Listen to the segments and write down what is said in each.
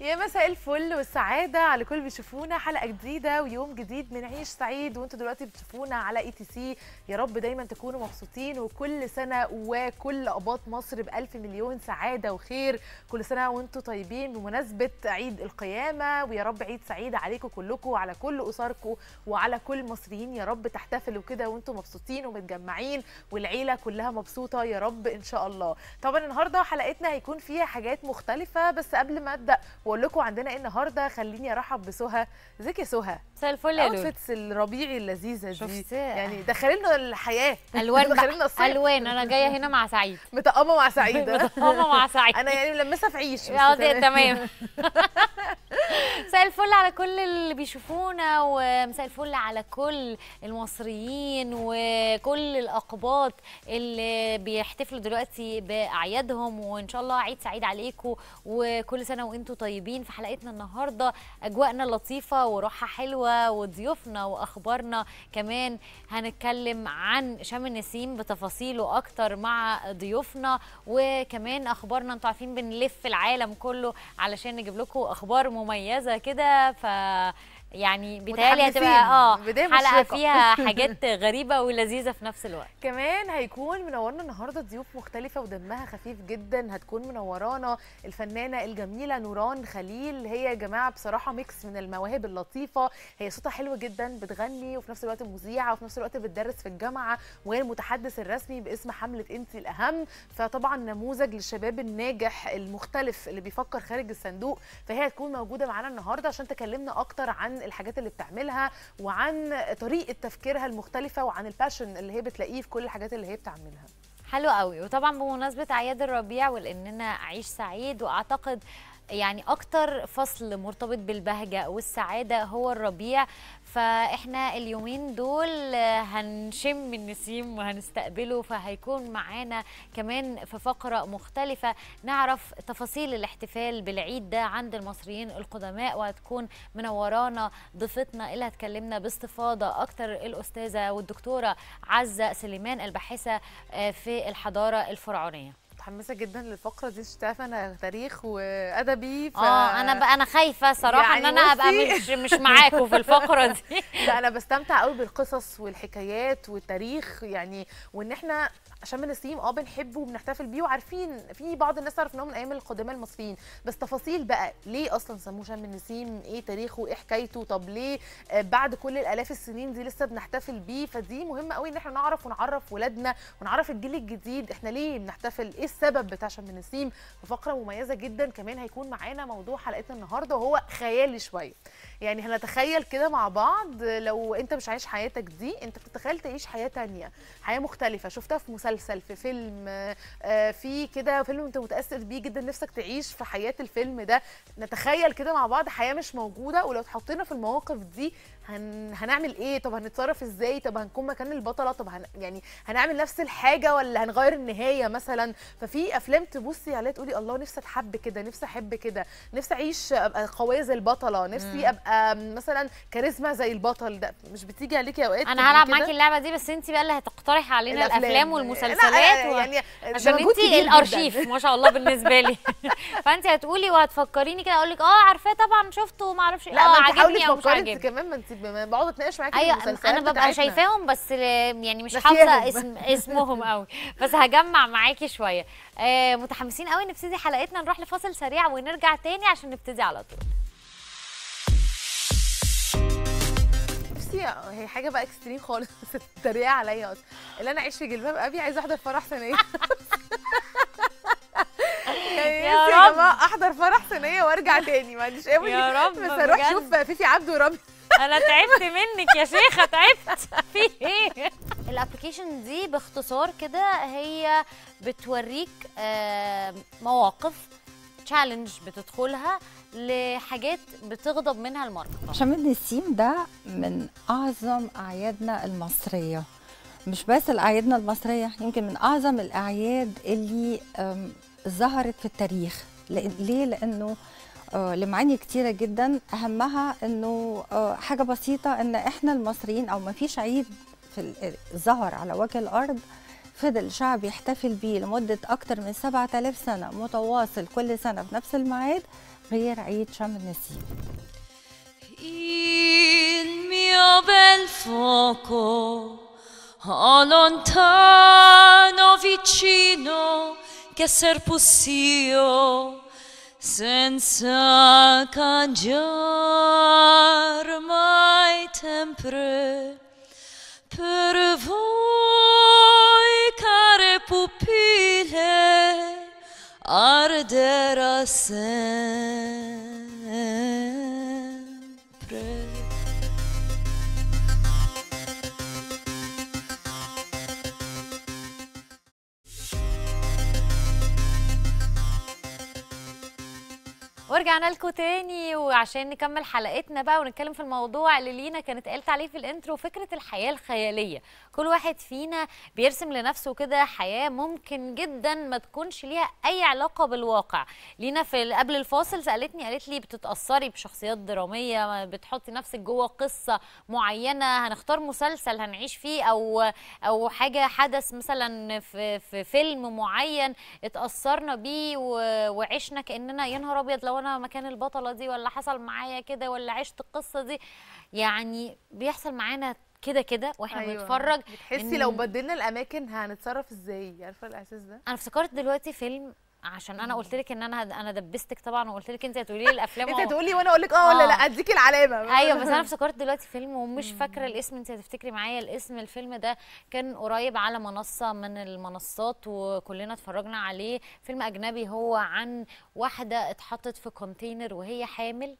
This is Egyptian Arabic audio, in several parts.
يا مساء الفل والسعادة على كل بيشوفونا حلقة جديدة ويوم جديد من عيش سعيد وانتوا دلوقتي بتشوفونا على اي تي سي يا رب دايما تكونوا مبسوطين وكل سنة وكل أباط مصر بألف مليون سعادة وخير كل سنة وانتوا طيبين بمناسبة عيد القيامة ويا رب عيد سعيد عليكم كلكم وعلى كل أسركم وعلى كل المصريين يا رب تحتفلوا كده وانتوا مبسوطين ومتجمعين والعيلة كلها مبسوطة يا رب إن شاء الله طبعا النهاردة حلقتنا هيكون فيها حاجات مختلفة بس قبل ما أبدأ واقول لكم عندنا ايه النهارده خليني ارحب بسهى ازيك يا سهى مساء الفل يا لولو اوتفيتس الربيعي اللذيذه دي شفتي؟ يعني دخلي لنا الحياه الوان دخلي لنا بقى. الصيف الوان انا جايه هنا مع سعيد مطقمه مع سعيده ماما مع سعيد انا يعني ملمسه في عيش بس اه دي تمام. تمام مساء الفل على كل اللي بيشوفونا ومساء الفل على كل المصريين وكل الاقباط اللي بيحتفلوا دلوقتي باعيادهم وان شاء الله عيد سعيد عليكم وكل سنه وانتم طيبين في حلقتنا النهارده اجواءنا لطيفه وروحها حلوه وضيوفنا واخبارنا كمان هنتكلم عن شم النسيم بتفاصيله اكتر مع ضيوفنا وكمان اخبارنا انتوا عارفين بنلف العالم كله علشان نجيب لكم اخبار مميزه كده ف يعني بيتهيألي متحمسين. هتبقى اه بداية حلقه مشرقة. فيها حاجات غريبه ولذيذه في نفس الوقت كمان هيكون منورنا النهارده ضيوف مختلفه ودمها خفيف جدا هتكون منورانا الفنانه الجميله نوران خليل هي يا جماعه بصراحه ميكس من المواهب اللطيفه هي صوتها حلو جدا بتغني وفي نفس الوقت مذيعه وفي نفس الوقت بتدرس في الجامعه وهي المتحدث الرسمي باسم حمله انت الاهم فطبعا نموذج للشباب الناجح المختلف اللي بيفكر خارج الصندوق فهي هتكون موجوده معانا النهارده عشان تكلمنا اكتر عن الحاجات اللي بتعملها وعن طريقه تفكيرها المختلفه وعن الباشن اللي هي بتلاقيه في كل الحاجات اللي هي بتعملها حلو قوي وطبعا بمناسبه اعياد الربيع ولاننا عيش سعيد واعتقد يعني اكتر فصل مرتبط بالبهجه والسعاده هو الربيع فاحنا اليومين دول هنشم النسيم وهنستقبله فهيكون معانا كمان في فقره مختلفه نعرف تفاصيل الاحتفال بالعيد ده عند المصريين القدماء وهتكون منورانا ضيفتنا اللي هتكلمنا باستفاضه اكتر الاستاذه والدكتوره عزه سليمان الباحثه آه، في الحضاره الفرعونيه متحمسه جدا للفقره دي شايفه انا تاريخ وادبي ف... اه انا بقى انا خايفه صراحه يعني ان انا ابقى بصي. مش مش معاكم في الفقره دي لا انا بستمتع قوي بالقصص والحكايات والتاريخ يعني وان احنا شم النسيم اه بنحبه وبنحتفل بيه وعارفين في بعض الناس تعرف ان هو من ايام القدماء المصريين بس تفاصيل بقى ليه اصلا سموه شم النسيم ايه تاريخه ايه حكايته طب ليه آه، بعد كل الالاف السنين دي لسه بنحتفل بيه فدي مهمه قوي ان احنا نعرف ونعرف ولادنا ونعرف الجيل الجديد احنا ليه بنحتفل ايه السبب بتاع شم النسيم فقره مميزه جدا كمان هيكون معانا موضوع حلقتنا النهارده وهو خيالي شويه يعني هنتخيل كده مع بعض لو انت مش عايش حياتك دي انت بتتخيل تعيش حياه تانية حياه مختلفه شفتها في مسلسل في فيلم آه، آه، في كده فيلم انت متاثر بيه جدا نفسك تعيش في حياه الفيلم ده نتخيل كده مع بعض حياه مش موجوده ولو اتحطينا في المواقف دي هن... هنعمل ايه طب هنتصرف ازاي طب هنكون مكان البطله طب هن... يعني هنعمل نفس الحاجه ولا هنغير النهايه مثلا ففي افلام تبصي عليها تقولي الله نفسي اتحب كده نفسي احب كده نفسي اعيش ابقى قويه زي البطله نفسي ابقى مثلا كاريزما زي البطل ده مش بتيجي عليكي اوقات انا تبقي هلعب كده؟ معاكي اللعبه دي بس انت بقى اللي هتقترحي علينا الأفلام. الافلام لا، والمسلسلات و... يعني ده عشان مجهود انت كبير جداً. الارشيف ما شاء الله بالنسبه لي فانت هتقولي وهتفكريني كده اقول لك اه عارفاه طبعا شفته ما اعرفش لا اه ما انت حاولي عاجبني او مش تفكري انت عاجبني كمان ما انت ب- بقعد اتناقش معاكي في ايوه المسلسلات انا ببقى بتاعتنا. شايفاهم بس ل- يعني مش ناسياهم. حافظه اسم اسمهم قوي بس هجمع معاكي شويه آه متحمسين قوي نبتدي حلقتنا نروح لفاصل سريع ونرجع تاني عشان نبتدي على طول بصي هي حاجه بقى اكستريم خالص بس التريقه عليا اصلا اللي انا اعيش في جلباب ابي عايزه احضر فرح ثانيه يعني يا نفسي يا رب. جماعه احضر فرح ثانيه وارجع تاني ما عنديش اي يا مشكلة. رب بس اروح بجد. اشوف فيفي عبده ورامي انا تعبت منك يا شيخه تعبت في ايه الابلكيشن دي باختصار كده هي بتوريك آه، مواقف تشالنج بتدخلها لحاجات بتغضب منها المرأة شم النسيم ده من أعظم أعيادنا المصرية مش بس الأعيادنا المصرية يمكن من أعظم الأعياد اللي أم، ظهرت في التاريخ لأن- ليه؟ لأنه آه، لمعاني كتيرة جدا أهمها أنه آه، حاجة بسيطة أن إحنا المصريين أو ما فيش عيد في ال- ظهر على وجه الأرض فضل الشعب يحتفل بيه لمدة أكتر من 7000 سنة متواصل كل سنة بنفس الميعاد غير عيد شم النسيم Il mio bel fuoco, oh lontano vicino, che serpussio senza cangiar mai sempre per voi care pupille arderà sempre. ورجعنا لكم تاني وعشان نكمل حلقتنا بقى ونتكلم في الموضوع اللي لينا كانت قالت عليه في الانترو فكره الحياه الخياليه كل واحد فينا بيرسم لنفسه كده حياه ممكن جدا ما تكونش ليها اي علاقه بالواقع لينا في قبل الفاصل سالتني قالت لي بتتاثري بشخصيات دراميه بتحطي نفسك جوه قصه معينه هنختار مسلسل هنعيش فيه او او حاجه حدث مثلا في في فيلم معين اتاثرنا بيه و- وعشنا كاننا يا نهار ابيض لو انا مكان البطله دي ولا حصل معايا كده ولا عشت القصه دي يعني بيحصل معانا كده كده واحنا أيوة. بنتفرج بتحسي إن- لو بدلنا الاماكن هنتصرف ازاي عارفه الاحساس ده انا افتكرت دلوقتي فيلم عشان انا قلت لك ان انا انا دبستك طبعا وقلت لك انت هتقولي لي الافلام انت أهو. تقولي وانا اقول لك اه ولا آه. لا اديكي العلامه ايوه بس انا افتكرت دلوقتي فيلم ومش فاكره الاسم انت هتفتكري معايا الاسم الفيلم ده كان قريب على منصه من المنصات وكلنا اتفرجنا عليه فيلم اجنبي هو عن واحده اتحطت في كونتينر وهي حامل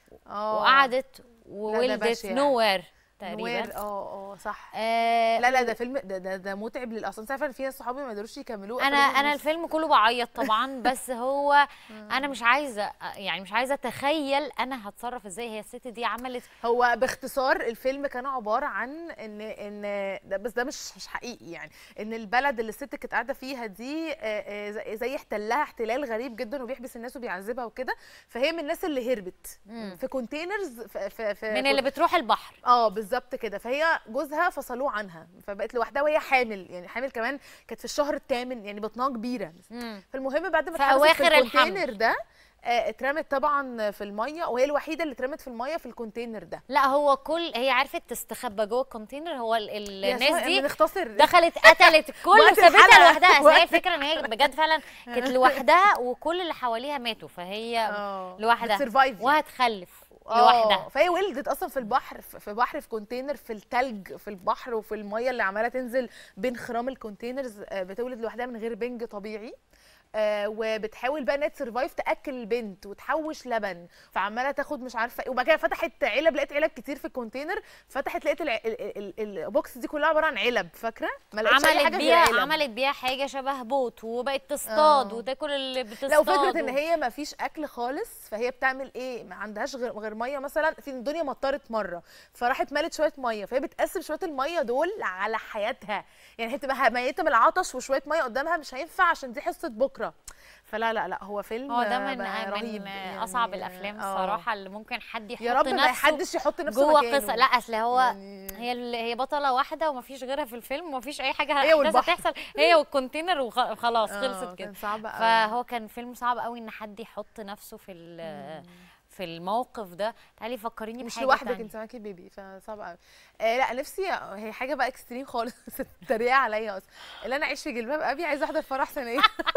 اه وقعدت وولدت بشع. نوير نوير تقريبا اه اه صح آه لا لا ده فيلم ده ده, ده متعب للاصلا عارفه إن في ناس صحابي ما قدروش يكملوه انا أخرجوا انا النص. الفيلم كله بعيط طبعا بس هو انا مش عايزه يعني مش عايزه اتخيل انا هتصرف ازاي هي الست دي عملت هو باختصار الفيلم كان عباره عن ان ان ده بس ده مش مش حقيقي يعني ان البلد اللي الست كانت قاعده فيها دي آه، آه، زي- زي احتلها احتلال غريب جدا وبيحبس الناس وبيعذبها وكده فهي من الناس اللي هربت مم. في كونتينرز في, في, في من اللي بتروح البحر اه بالظبط كده فهي جوزها فصلوه عنها فبقت لوحدها وهي حامل يعني حامل كمان كانت في الشهر الثامن يعني بطنها كبيره مم. فالمهم بعد ما في اتحبست أواخر في الكونتينر الحمل. ده آه، اترمت طبعا في الميه وهي الوحيده اللي اترمت في الميه في الكونتينر ده لا هو كل هي عرفت تستخبى جوه الكونتينر هو ال- ال- يا الناس سهى، دي بنختصر دخلت قتلت الكل وقت وسابتها الحلقة. لوحدها أصل هي وقت- الفكره ان هي بجد فعلا كانت لوحدها وكل اللي حواليها ماتوا فهي اه لوحدها بتسرفايف وهتخلف آه، لوحدها فهي ولدت اصلا في البحر في في بحر في كونتينر في التلج في البحر وفي الميه اللي عماله تنزل بين خرام الكونتينرز آه، بتولد لوحدها من غير بنج طبيعي آه وبتحاول بقى انها تسرفايف تاكل البنت وتحوش لبن فعماله تاخد مش عارفه ايه وبعد كده فتحت علب لقيت علب كتير في الكونتينر فتحت لقيت الع- ال- ال- ال- البوكس دي كلها عباره عن علب فاكره ما لقيتش اي عملت حاجه غير بيها علب عملت بيها حاجه شبه بوت وبقت تصطاد آه. وتاكل اللي بتصطاد لا وفكره ان و- هي ما فيش اكل خالص فهي بتعمل ايه ما عندهاش غير غير ميه مثلا في الدنيا مطرت مره فراحت مالت شويه ميه فهي بتقسم شويه الميه دول على حياتها يعني هي تبقى ميته من العطش وشويه ميه قدامها مش هينفع عشان دي حصه بكره فلا لا لا هو فيلم هو ده من بقى رهيب من يعني اصعب الافلام آه. الصراحه اللي ممكن حد يحط يا رب ما نفسه حدش يحط نفسه جوه مكانه. قصه لا اصل هو يعني هي ال- هي بطله واحده ومفيش غيرها في الفيلم ومفيش اي حاجه هي احداث والبحر. هتحصل هي والكونتينر وخلاص آه، خلصت كده كان صعب قوي فهو كان فيلم صعب قوي ان حد يحط نفسه في ال- في الموقف ده تعالي فكريني مش بحاجه لوحدك تانية. انت معاكي بيبي فصعب قوي آه لا نفسي هي حاجه بقى اكستريم خالص تريقه عليا اصلا اللي انا اعيش في جلباب ابي عايزه احضر فرح ثانيه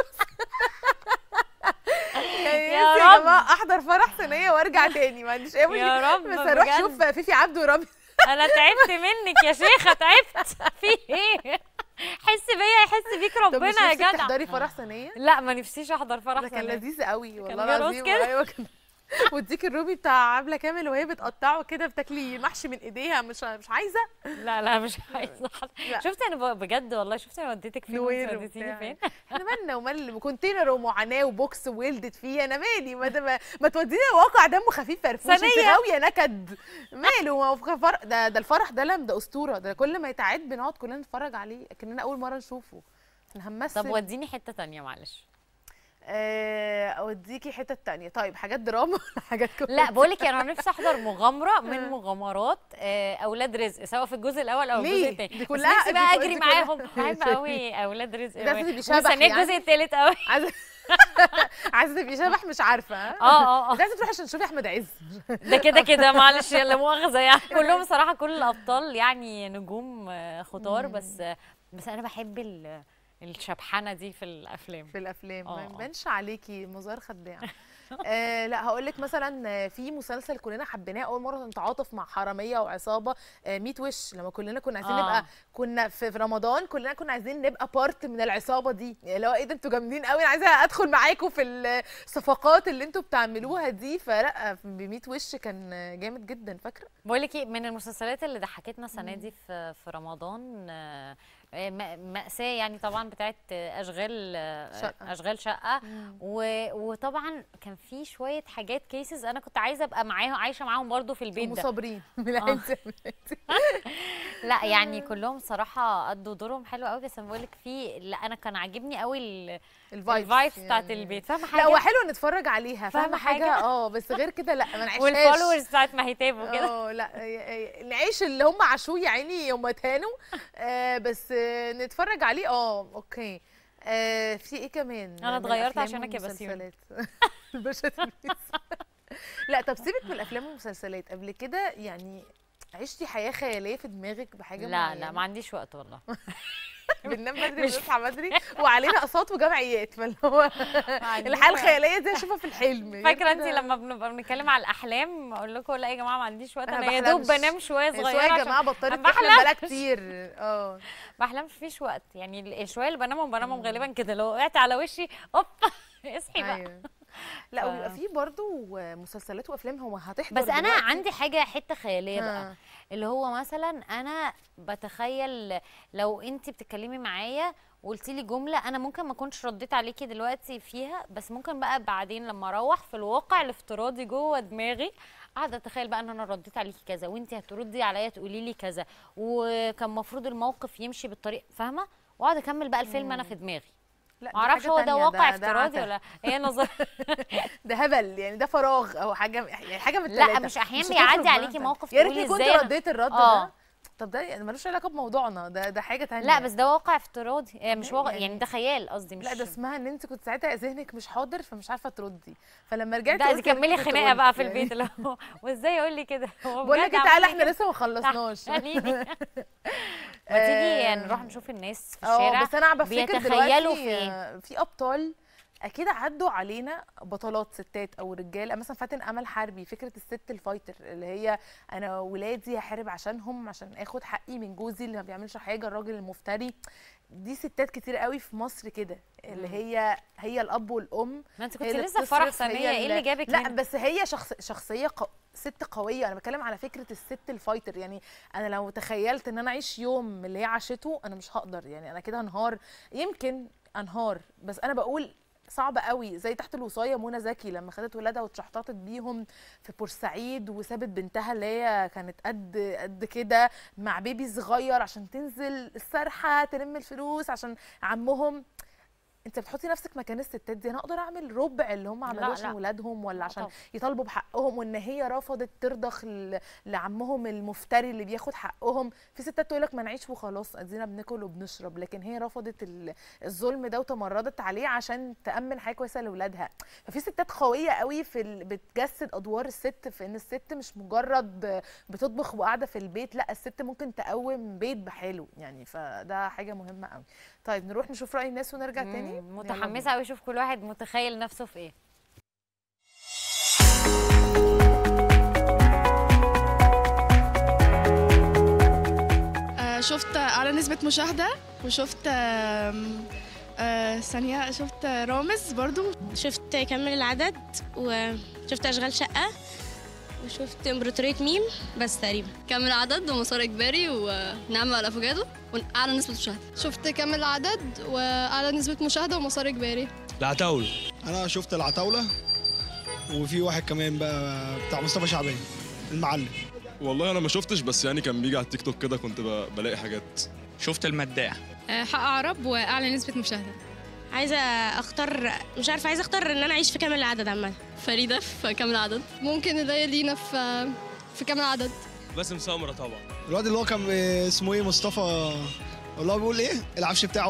يعني يا نفسي يا رب. جماعه احضر فرح ثانيه وارجع تاني ما عنديش اي مشكله يا رب بس اروح بجد. اشوف فيفي عبده ورامي انا تعبت منك يا شيخه تعبت في ايه حس بيا يحس بيك طب مش ربنا يا نفسك جدع تحضري فرح ثانيه لا ما نفسيش احضر فرح ده كان ثانية. لذيذ قوي والله بيرقص العظيم كده؟ ايوه كان واديك الروبي بتاع عبله كامل وهي بتقطعه كده بتاكلي محشي من ايديها مش مش عايزه لا لا مش عايزه لا. شفتي انا ب- بجد والله شفتي انا وديتك فين نوير وانت وديتيني وبتاع. فين احنا مالنا ومال كونتينر ومعاناه وبوكس وولدت فيه انا مالي ما, ما, ما تودينا واقع دمه خفيف فرفوش انت ثانية. غاويه نكد ماله ما هو في فرق ده ده الفرح ده لم ده اسطوره ده كل ما يتعاد بنقعد كلنا نتفرج عليه كاننا اول مره نشوفه احنا هنمثل طب وديني حته تانية معلش آه، اوديكي حته تانية طيب حاجات دراما ولا حاجات كوميدي لا بقول لك انا نفسي احضر مغامره من مغامرات آه، اولاد رزق سواء في الجزء الاول او ليه؟ الجزء الثاني دي كلها- بس نفسي بقى دي اجري كلها- معاهم بحب قوي اولاد رزق ده أوي. بيشبح ومستنيه يعني. الجزء الثالث قوي عايزه عايزه تبقي شبح مش عارفه ها؟ اه اه انت عايزه تروحي عشان تشوفي احمد عز ده كده كده معلش لا مؤاخذه يعني كلهم صراحه كل الابطال يعني نجوم آه، خطار بس آه، بس انا بحب ال- الشبحنه دي في الافلام في الافلام آه، ما آه. يبانش عليكي مظاهر خداع آه لا هقول لك مثلا آه، في مسلسل كلنا حبيناه اول مره نتعاطف مع حراميه وعصابه آه 100 وش لما كلنا كنا عايزين آه. نبقى كنا في في رمضان كلنا كنا عايزين نبقى بارت من العصابه دي يعني اللي هو ايه ده انتوا جامدين قوي انا عايزه ادخل معاكم في الصفقات اللي انتوا بتعملوها دي فلا ب 100 وش كان آه، جامد جدا فاكره بقول لك ايه من المسلسلات اللي ضحكتنا السنه دي في في رمضان آه، آه، م- مأساة يعني طبعا بتاعت آه، اشغال آه، شقة. اشغال شقه و- وطبعا كان في شويه حاجات كيسز انا كنت عايزه ابقى معاهم عايشه معاهم برضو في البيت ده وصابرين من العين لا يعني كلهم صراحه ادوا دورهم حلو قوي بس انا بقول لك في لا انا كان عاجبني قوي ال- الفايبس بتاعت البيت فاهمه حاجه لا هو حلو نتفرج عليها فاهمة فاهمه حاجه حاجة؟ اه بس غير كده لا ما نعيشهاش والفولورز بتاعت مهتاب وكده اه لا ي- ي- نعيش اللي هم عاشوه يا عيني يوم اتهانوا آه بس آه نتفرج عليه اه اوكي آه في ايه كمان أنا من اتغيرت الأفلام عشانك يا بسيوني. والمسلسلات؟ الباشا تلميذ لا طب سيبك من الافلام والمسلسلات قبل كده يعني عشتي حياه خياليه في دماغك بحاجه لا لا معينة؟ ما عنديش وقت والله بننام بدري مش- ونصحى بدري وعلينا اقساط وجمعيات فاللي هو عنديش الحياه وقت. الخياليه دي اشوفها في الحلم غير فاكره انت كده- لما بنبقى بنتكلم على الاحلام اقول لكم لا يا جماعه ما عنديش وقت أنا انا يا دوب بحلمش. بنام شويه سواء صغيره يا عشان جماعه بطلت ما تحلم بقالها بحلمش. كتير اه بحلم فيش وقت يعني ال- الشويه اللي بنامهم بنامهم غالبا كده لو وقعت على وشي اوب اصحي بقى ايوه لا ف- وبيبقى في برضه مسلسلات وافلام هو هتحضر بس انا دلوقتي. عندي حاجه حته خياليه بقى ها. اللي هو مثلا انا بتخيل لو انت بتتكلمي معايا وقلتي لي جمله انا ممكن ما كنتش رديت عليكي دلوقتي فيها بس ممكن بقى بعدين لما اروح في الواقع الافتراضي جوه دماغي قاعده اتخيل بقى ان انا رديت عليكي كذا وانت هتردي عليا تقولي لي كذا وكان المفروض الموقف يمشي بالطريقه فاهمه واقعد اكمل بقى الفيلم انا في دماغي لا دي معرفش حاجة هو ده تانية، واقع ده افتراضي عته. ولا هي نظر ده هبل يعني ده فراغ او حاجه يعني حاجه من لا التلاتة. مش احيانا هتخرج بيعدي بره عليكي تاني. موقف يا تقولي ريتني كنت ازاي أنا- رديت الرد آه. ده طب ده يعني ملوش علاقه بموضوعنا ده ده حاجه تانية لا بس ده واقع افتراضي آه، مش واقع يعني- يعني ده خيال قصدي مش لا ده اسمها ان انت كنت ساعتها ذهنك مش حاضر فمش عارفه تردي فلما رجعت لا دي قلت يا كملي ريتني كنت خناقه قلت بقى في يعني. البيت اللي هو وازاي يقول لي كده هو بقول لك بجد إيه، عمل تعالى لي احنا كده؟ لسه ما خلصناش خليني. ما تيجي آه، نروح نشوف الناس في اه الشارع بس انا بفتكر بيتخيلوا دلوقتي في ايه آه، في ابطال اكيد عدوا علينا بطلات ستات او رجاله مثلا فاتن امل حربي فكره الست الفايتر اللي هي انا ولادي هحارب عشانهم عشان اخد حقي من جوزي اللي ما بيعملش حاجه الراجل المفتري دي ستات كتير قوي في مصر كده اللي هي هي الاب والام ما انت هي كنت اللي لسه في فرح بتصرف، هي ثانيه ايه اللي جابك لا هنا؟ بس هي شخص شخصيه ق... ست قويه انا بتكلم على فكره الست الفايتر يعني انا لو تخيلت ان انا اعيش يوم من اللي هي عاشته انا مش هقدر يعني انا كده هنهار يمكن انهار بس انا بقول صعب قوي زي تحت الوصايه منى زكي لما خدت ولادها واتشحططت بيهم في بورسعيد وسابت بنتها اللي هي كانت قد قد كده مع بيبي صغير عشان تنزل السرحه تلم الفلوس عشان عمهم انت بتحطي نفسك مكان الستات دي انا اقدر اعمل ربع اللي هم عملوه لا. عشان ولادهم ولا لا عشان طبعا. يطالبوا بحقهم وان هي رفضت ترضخ ل- لعمهم المفتري اللي بياخد حقهم في ستات تقول لك ما نعيش وخلاص ادينا بناكل وبنشرب لكن هي رفضت ال- الظلم ده وتمردت عليه عشان تامن حياه كويسه لاولادها ففي ستات قويه قوي في ال... بتجسد ادوار الست في ان الست مش مجرد بتطبخ وقاعده في البيت لا الست ممكن تقوم بيت بحاله يعني فده حاجه مهمه قوي طيب نروح نشوف راي الناس ونرجع تاني مم، يلا متحمسه قوي اشوف كل واحد متخيل نفسه في ايه آه، شفت اعلى نسبة مشاهدة وشفت آم، آه، ثانية شفت رامز برضو شفت كمل العدد وشفت اشغال شقه وشفت امبراطوريه ميم بس تقريبا كامل عدد ومسار اجباري ونعمة الافوكادو واعلى نسبة مشاهدة شفت كامل عدد واعلى نسبة مشاهدة ومسار اجباري العتاولة انا شفت العتاوله وفي واحد كمان بقى بتاع مصطفى شعبان المعلم والله انا ما شفتش بس يعني كان بيجي على التيك توك كده كنت ب- بلاقي حاجات شفت المداح حق عرب واعلى نسبة مشاهدة عايزه اختار مش عارفه عايزه اختار ان انا اعيش في كامل العدد عامه فريدة في كامل عدد ممكن نلاقي لينا في في كامل عدد باسم سمرة طبعا الواد اللي هو كان اسمه ايه مصطفى اللي هو بيقول ايه العفش بتاعه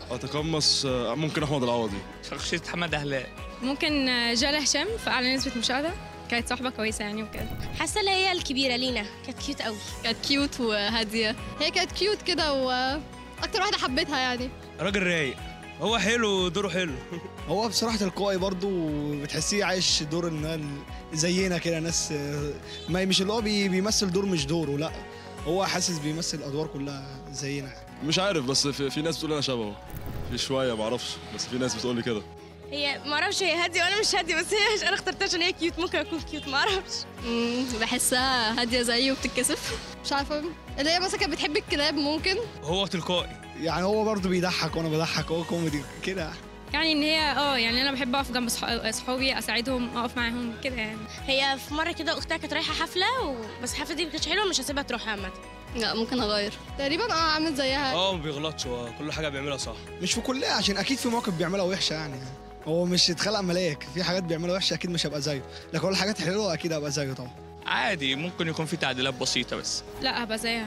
اتقمص آه، ممكن احمد العوضي شخصية محمد أهلاء ممكن جالا هشام في اعلى نسبه مشاهده كانت صاحبه كويسه يعني وكده حاسه اللي هي الكبيره لينا كانت كيوت قوي كانت كيوت وهاديه هي كانت كيوت كده واكتر واحده حبيتها يعني راجل رايق هو حلو دوره حلو هو بصراحه تلقائي برضه وبتحسيه عايش دور ان هو زينا كده ناس آه، ما مش اللي هو بي- بيمثل دور مش دوره لا هو حاسس بيمثل الادوار كلها زينا يعني. مش عارف بس في, في ناس بتقول انا شبهه في شويه معرفش بس في ناس بتقول لي كده هي ما اعرفش هي هاديه وانا مش هاديه بس هي انا اخترتها عشان هي كيوت ممكن اكون كيوت ما اعرفش مم، بحسها هاديه زيي وبتتكسف مش عارفه اللي هي مثلا كانت بتحب الكلاب ممكن هو تلقائي يعني هو برضه بيضحك وانا بضحك هو كوميدي كده يعني ان هي اه يعني انا بحب اقف جنب صح- صحابي اساعدهم اقف معاهم كده يعني هي في مره كده اختها كانت رايحه حفله و... بس الحفله دي ما كانتش حلوه مش هسيبها تروح عامه لا ممكن اغير تقريبا اه عامل زيها اه ما بيغلطش هو كل حاجة بيعملها صح مش في كلها عشان اكيد في مواقف بيعملها وحشه يعني هو مش اتخلق ملاك في حاجات بيعملها وحشه اكيد مش هبقى زيه لكن هو الحاجات الحلوه اكيد هبقى زيه طبعا عادي ممكن يكون في تعديلات بسيطة بس لا هبقى زيها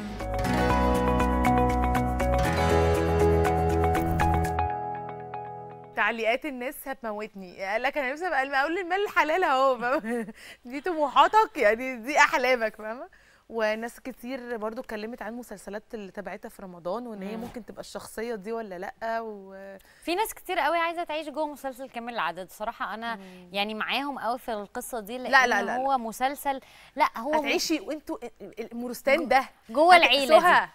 تعليقات الناس هتموتني قال لك انا نفسي ابقى اقول المال الحلال اهو فاهمة؟ دي طموحاتك يعني دي احلامك فاهمه وناس كتير برضو اتكلمت عن المسلسلات اللي تابعتها في رمضان وان هي مم. ممكن تبقى الشخصيه دي ولا لا و... في ناس كتير قوي عايزه تعيش جوه مسلسل كامل العدد صراحه انا يعني معاهم قوي في القصه دي لان لا، لا، لا، هو مسلسل لا هو هتعيشي وانتوا المورستان ده جوه العيله سهى.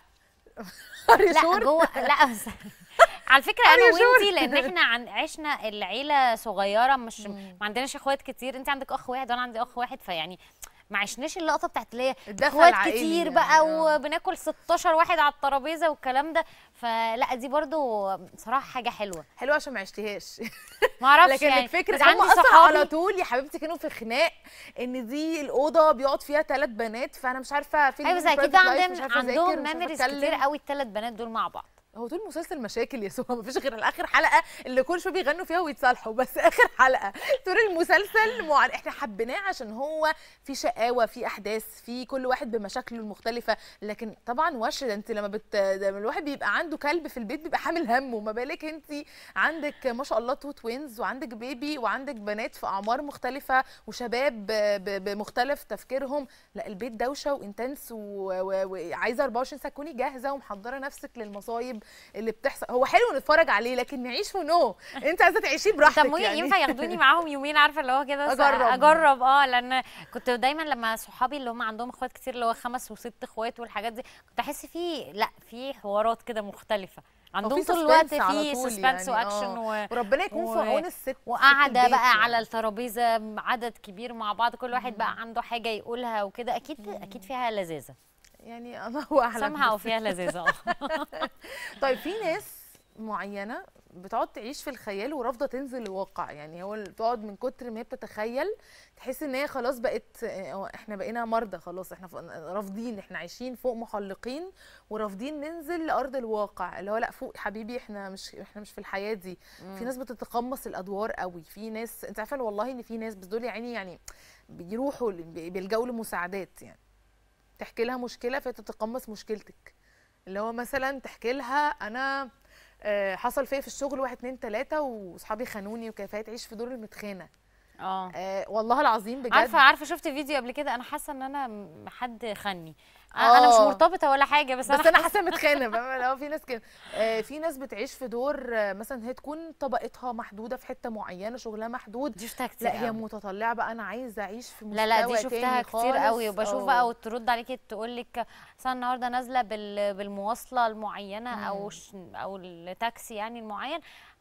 لا شور؟ جوه لا بس على فكره قرية انا شور. وانتي لان احنا عن عشنا العيله صغيره مش ما عندناش اخوات كتير انت عندك اخ واحد وانا عندي اخ واحد فيعني ما عشناش اللقطه بتاعت اللي هي الدفى اخوات العائلي كتير يعني، بقى آه. وبناكل 16 واحد على الترابيزه والكلام ده فلا دي برضو صراحه حاجه حلوه حلوه عشان ما عشتهاش ما اعرفش لكن يعني الفكره بس هم عندي اصلا صحابي على طول يا حبيبتي كانوا في خناق ان دي الاوضه بيقعد فيها ثلاث بنات فانا مش عارفه فين ايوه بس اكيد الprivate life، عندهم مش عارفة أذاكر، عندهم مش عارفة ميموريز أتكلم. كتير قوي الثلاث بنات دول مع بعض هو طول مسلسل مشاكل يا سوما مفيش غير الاخر حلقه اللي كل شويه بيغنوا فيها ويتصالحوا بس اخر حلقه طول المسلسل مع... احنا حبيناه عشان هو في شقاوه في احداث في كل واحد بمشاكله المختلفه لكن طبعا وش ده انت لما بت... ده الواحد بيبقى عنده كلب في البيت بيبقى حامل همه ما بالك انت عندك ما شاء الله تو توينز وعندك بيبي وعندك بنات في اعمار مختلفه وشباب ب... ب... بمختلف تفكيرهم لا البيت دوشه وانتنس وعايزه و... و... وعايزة 24 ساعه تكوني جاهزه ومحضره نفسك للمصايب اللي بتحصل هو حلو نتفرج عليه لكن نعيش نو انت عايزه تعيشيه براحتك طب يعني ينفع ياخدوني معاهم يومين عارفه اللي هو كده بس أجرب. اجرب اه لان كنت دايما لما صحابي اللي هم عندهم اخوات كتير اللي هو خمس وست اخوات والحاجات دي كنت احس في لا في حوارات كده مختلفه عندهم في طول الوقت suspense على في طول سسبنس يعني، واكشن آه. و... وربنا يكون في عون الست وقعده البيت بقى يعني. على الترابيزه عدد كبير مع بعض كل واحد بقى عنده حاجه يقولها وكده اكيد اكيد فيها لذاذه يعني الله اعلم سامحه بس. وفيها لذاذه اه طيب في ناس معينه بتقعد تعيش في الخيال ورافضه تنزل الواقع يعني هو اللي بتقعد من كتر ما هي بتتخيل تحس ان هي خلاص بقت آه، احنا بقينا مرضى خلاص احنا ف- رافضين احنا عايشين فوق محلقين ورافضين ننزل لارض الواقع اللي هو لا فوق حبيبي احنا مش احنا مش في الحياه دي في ناس بتتقمص الادوار قوي في ناس انت عارفه والله ان في ناس بس دول يعني يعني بيروحوا ل- بيلجأوا لمساعدات يعني تحكي لها مشكله فتتقمص مشكلتك اللي هو مثلا تحكي لها انا آه، حصل فيا في الشغل واحد اتنين تلاته واصحابي خانوني وكده فهي تعيش في دور المتخانه اه آه، والله العظيم بجد عارفه عارفه شفت فيديو قبل كده انا حاسه ان انا م- حد خني انا مش آه. مرتبطه ولا حاجه بس, بس انا حاسه متخانه فاهمة؟ لو في ناس كده آه، في ناس بتعيش في دور آه، مثلا هي تكون طبقتها محدوده في حته معينه شغلها محدود دي شفتها كتير لا هي قوي. متطلعه بقى انا عايزه اعيش في مستوى لا لا دي تاني شفتها كتير خالص. قوي وبشوف آه. بقى وترد عليكي تقول لك اصل النهارده نازله بال- بالمواصله المعينه او ش- او التاكسي يعني المعين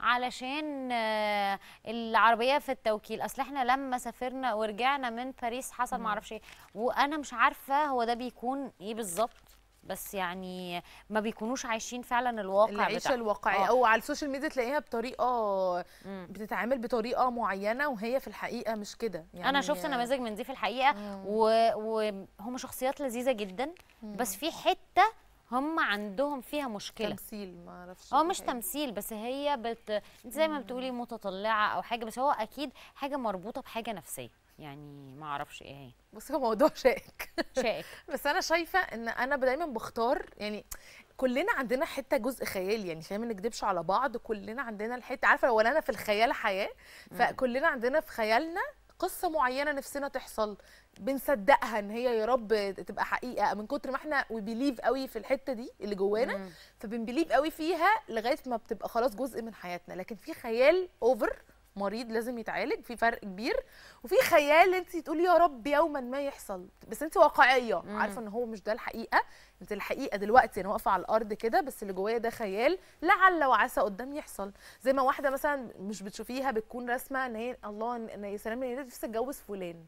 علشان آه، العربيه في التوكيل اصل احنا لما سافرنا ورجعنا من باريس حصل ما اعرفش ايه وانا مش عارفه هو ده بيكون ايه بالظبط بس يعني ما بيكونوش عايشين فعلا الواقع العيشه بتاعهم. الواقعيه آه. او على السوشيال ميديا تلاقيها بطريقه مم. بتتعامل بطريقه معينه وهي في الحقيقه مش كده يعني انا شفت نماذج من دي في الحقيقه و- وهم شخصيات لذيذه جدا بس في حته هم عندهم فيها مشكله تمثيل ما اعرفش هو دي مش حقيقة. تمثيل بس هي بت... انت زي ما بتقولي متطلعه او حاجه بس هو اكيد حاجه مربوطه بحاجه نفسيه يعني ما اعرفش ايه هي بصي هو موضوع شائك شائك بس انا شايفه ان انا دايما بختار يعني كلنا عندنا حته جزء خيال يعني خلينا ما نكدبش على بعض كلنا عندنا الحته عارفه لو انا في الخيال حياه فكلنا عندنا في خيالنا قصه معينه نفسنا تحصل بنصدقها ان هي يا رب تبقى حقيقه من كتر ما احنا وبيليف قوي في الحته دي اللي جوانا فبنبيليف قوي فيها لغايه ما بتبقى خلاص جزء من حياتنا لكن في خيال اوفر مريض لازم يتعالج في فرق كبير وفي خيال انت تقولي يا رب يوما ما يحصل بس انت واقعيه عارفه ان هو مش ده الحقيقه انت الحقيقه دلوقتي انا واقفه على الارض كده بس اللي جوايا ده خيال لعل وعسى قدام يحصل زي ما واحده مثلا مش بتشوفيها بتكون راسمه ان هي الله ان يا سلام ان هي نفسي اتجوز فلان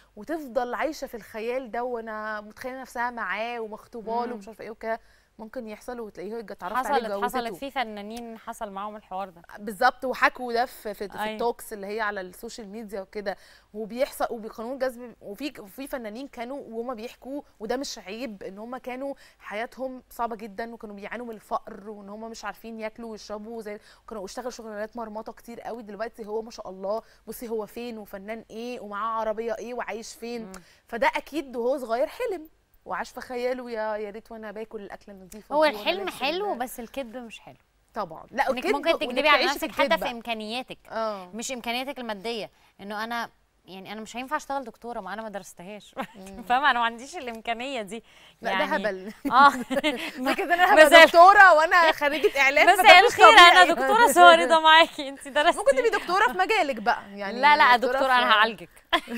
وتفضل عايشه في الخيال ده وانا متخيله نفسها معاه ومخطوبه له ومش عارفه ايه وكده ممكن يحصل وتلاقيه اتعرفت عليه حصلت حصلت وجوزته في فنانين حصل معاهم الحوار ده بالظبط وحكوا ده في في, في أيوة. التوكس اللي هي على السوشيال ميديا وكده وبيحصل وبقانون جذب وفي وفي فنانين كانوا وهم بيحكوا وده مش عيب ان هم كانوا حياتهم صعبه جدا وكانوا بيعانوا من الفقر وان هم مش عارفين ياكلوا ويشربوا زي وكانوا اشتغلوا شغلانات مرمطه كتير قوي دلوقتي هو ما شاء الله بصي هو فين وفنان ايه ومعاه عربيه ايه وعايش فين فده اكيد وهو صغير حلم وعاش في خياله يا يا ريت وانا باكل الاكل النظيف هو دي وأنا الحلم لابس حلو ال- بس الكذب مش حلو طبعا لا انك الكذب ممكن وإنك تكدبي على تعيشي نفسك في حتى الكذبة. في امكانياتك اه مش امكانياتك الماديه انه انا يعني انا مش هينفع اشتغل دكتوره ما انا ما درستهاش فاهمه انا ما عنديش الامكانيه دي لا ده هبل اه ده كده انا هبقى مساء- دكتوره وانا خريجه اعلام مساء فده مش الخير انا طبيعي. دكتوره سوارده معاكي انت درستي ممكن تبقي دكتوره في مجالك بقى يعني لا لا دكتورة دكتوره انا في- هعالجك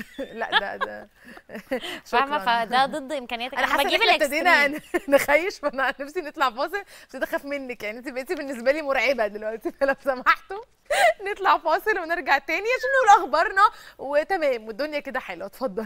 لا ده ده فاهمه شكراً. فده ضد امكانياتك انا حاسه ان بجيب احنا ابتدينا الاكستريم ن- نخيش فانا نفسي نطلع فاصل بس اخاف منك يعني انت بقيتي بالنسبه لي مرعبه دلوقتي فلو سمحتوا نطلع فاصل ونرجع تاني عشان نقول اخبارنا وتمام والدنيا كده حلوه اتفضلوا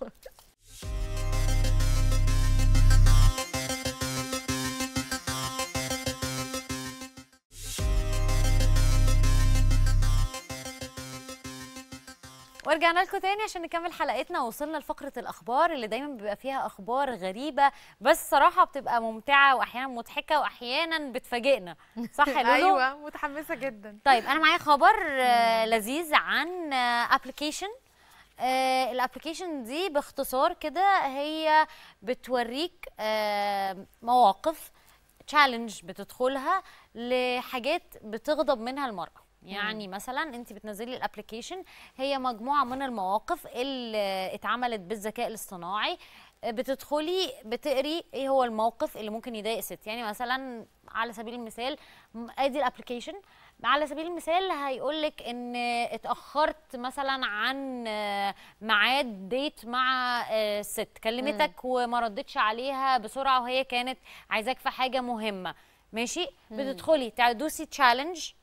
ورجعنا لكم تاني عشان نكمل حلقتنا وصلنا لفقره الاخبار اللي دايما بيبقى فيها اخبار غريبه بس صراحه بتبقى ممتعه واحيانا مضحكه واحيانا بتفاجئنا صح يا لولو ايوه متحمسه جدا طيب انا معايا خبر آه، لذيذ عن ابلكيشن الابلكيشن دي باختصار كده هي بتوريك آه، مواقف تشالنج بتدخلها لحاجات بتغضب منها المرأة يعني مثلا انت بتنزلي الابلكيشن هي مجموعه من المواقف اللي اتعملت بالذكاء الاصطناعي بتدخلي بتقري ايه هو الموقف اللي ممكن يضايق ست يعني مثلا على سبيل المثال م- ادي الابلكيشن على سبيل المثال هيقول لك ان اتاخرت مثلا عن آه، ميعاد ديت مع آه، ست كلمتك وما ردتش عليها بسرعه وهي كانت عايزاك في حاجه مهمه ماشي بتدخلي تدوسي تشالنج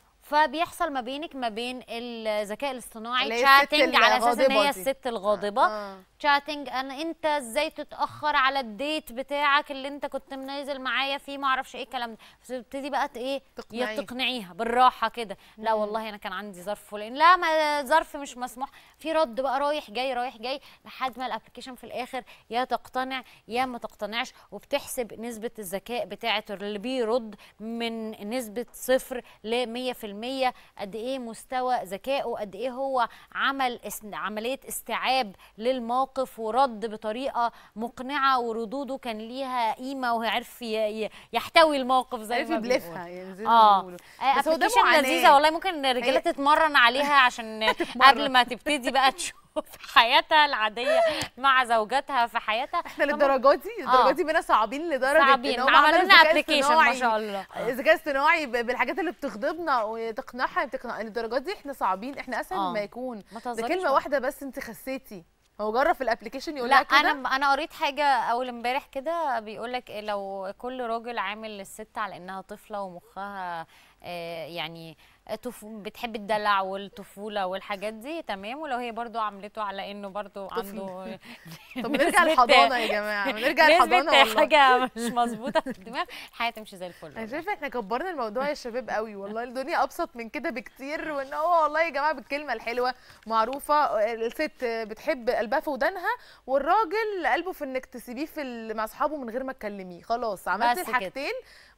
فبيحصل ما بينك ما بين الذكاء اللي الاصطناعي هي الست شاتنج على اساس ان الغاضبة هي دي. الست الغاضبه آه. شاتنج انا انت ازاي تتاخر على الديت بتاعك اللي انت كنت منازل معايا فيه ما اعرفش ايه الكلام ده فتبتدي بقى ت- ايه تقنعيه. يا تقنعيها بالراحه كده لا والله انا كان عندي ظرف فلان لا ما ظرف مش مسموح في رد بقى رايح جاي رايح جاي لحد ما الابلكيشن في الاخر يا تقتنع يا ما تقتنعش وبتحسب نسبه الذكاء بتاعه اللي بيرد من نسبه صفر ل 100% قد ايه مستوى ذكائه قد ايه هو عمل اس- عمليه استيعاب للموقف ورد بطريقه مقنعه وردوده كان ليها قيمه وعرف ي- ي- يحتوي الموقف زي عارف ما بيقولوا. يبلفها يعني زي ما اه بيقولوا بس هو ده ابلكيشن معاناة. لذيذه والله ممكن الرجاله هي- تتمرن عليها عشان قبل ما تبتدي بقى تشوف حياتها العاديه مع زوجاتها في حياتها احنا للدرجات دي الدرجات دي بينا صعبين لدرجه صعبين. ان هم عملوا لنا ذكاء application ما اصطناعي- شاء الله. ذكاء اصطناعي ب- بالحاجات اللي بتغضبنا وتقنعها بتقنع للدرجات دي احنا صعبين احنا اسهل آه. ما يكون ما ده تهزريش كلمه بقى. واحده بس انت خسيتي هو جرب في الابلكيشن يقول لا لها كده انا انا قريت حاجه اول امبارح كده بيقول لك لو كل راجل عامل الست على انها طفله ومخها آه، يعني تف... بتحب الدلع والطفوله والحاجات دي تمام ولو هي برضو عملته على انه برضو عنده طب نرجع نسبة- الحضانه يا جماعه نرجع نسبة الحضانه والله حاجه مش مظبوطه في الدماغ الحياه تمشي زي الفل انا شايفه احنا كبرنا الموضوع يا شباب قوي والله الدنيا ابسط من كده بكتير وان هو والله يا جماعه بالكلمه الحلوه معروفه الست بتحب قلبها في ودانها والراجل قلبه في انك تسيبيه في ال- مع اصحابه من غير ما تكلميه خلاص عملتي بس كده. الحاجتين